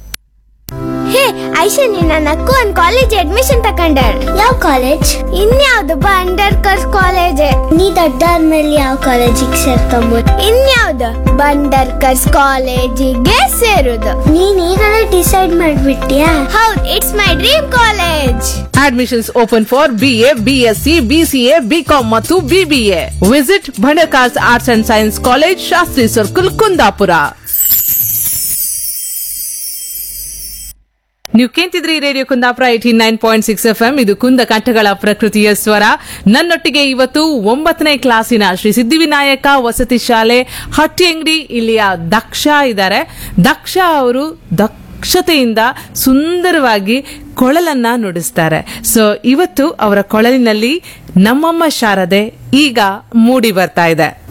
ಹೇ ಐಶಾ ನೀನ್ ನಕ್ಕು ಒಂದ್ ಕಾಲೇಜ್ ಅಡ್ಮಿಷನ್ ತಕೊಂಡಾಳ ಯಾವ ಕಾಲೇಜ್ ಇನ್ಯಾವ್ದು ಬಂಡರ್ಕರ್ಸ್ ಕಾಲೇಜ್ ನೀ ದೊಡ್ಡಾದ್ಮೇಲೆ ಯಾವ ಕಾಲೇಜಿಗೆ ಸೇರ್ಕೊಂಬೋದು ಇನ್ಯಾವ್ದು ಬಂಡರ್ಕರ್ಸ್ ಕಾಲೇಜಿಗೆ ಸೇರುದು ನೀನ್ ಈಗಲೇ ಡಿಸೈಡ್ ಮಾಡ್ಬಿಟ್ಟಿಯಾ ಹೌದ್ it's my dream college admissions open for B A B S C B C A B com ಮತ್ತು BBA visit Bhandarkars arts and science college Shastri circle Kundapura ನೀವು ಕೇಂತಿದ್ರಿ radio Kundapura eighty nine point six F M ಇದು ಕುಂದ ಕಂಠಗಳ ಪ್ರಕೃತಿಯ ಸ್ವರ ನನ್ನೊಟ್ಟಿಗೆ ಇವತ್ತು ಒಂಬತ್ತನೇ ಕ್ಲಾಸಿನ ಶ್ರೀ ಸಿದ್ಧಿವಿನಾಯಕ ವಸತಿ ಶಾಲೆ ಹಟ್ಟಿಯಂಗಡಿ ಇಲ್ಲಿಯ ದಕ್ಷ ಇದ್ದಾರೆ ದಕ್ಷ ಅವರು ದಕ್ಷತೆಯಿಂದ ಸುಂದರವಾಗಿ ಕೊಳಲನ್ನ ನುಡಿಸ್ತಾರೆ ಸೊ ಇವತ್ತು ಅವರ ಕೊಳಲಿನಲ್ಲಿ ನಮ್ಮಮ್ಮ ಶಾರದೆ ಈಗ ಮೂಡಿ ಬರ್ತಾ ಇದೆ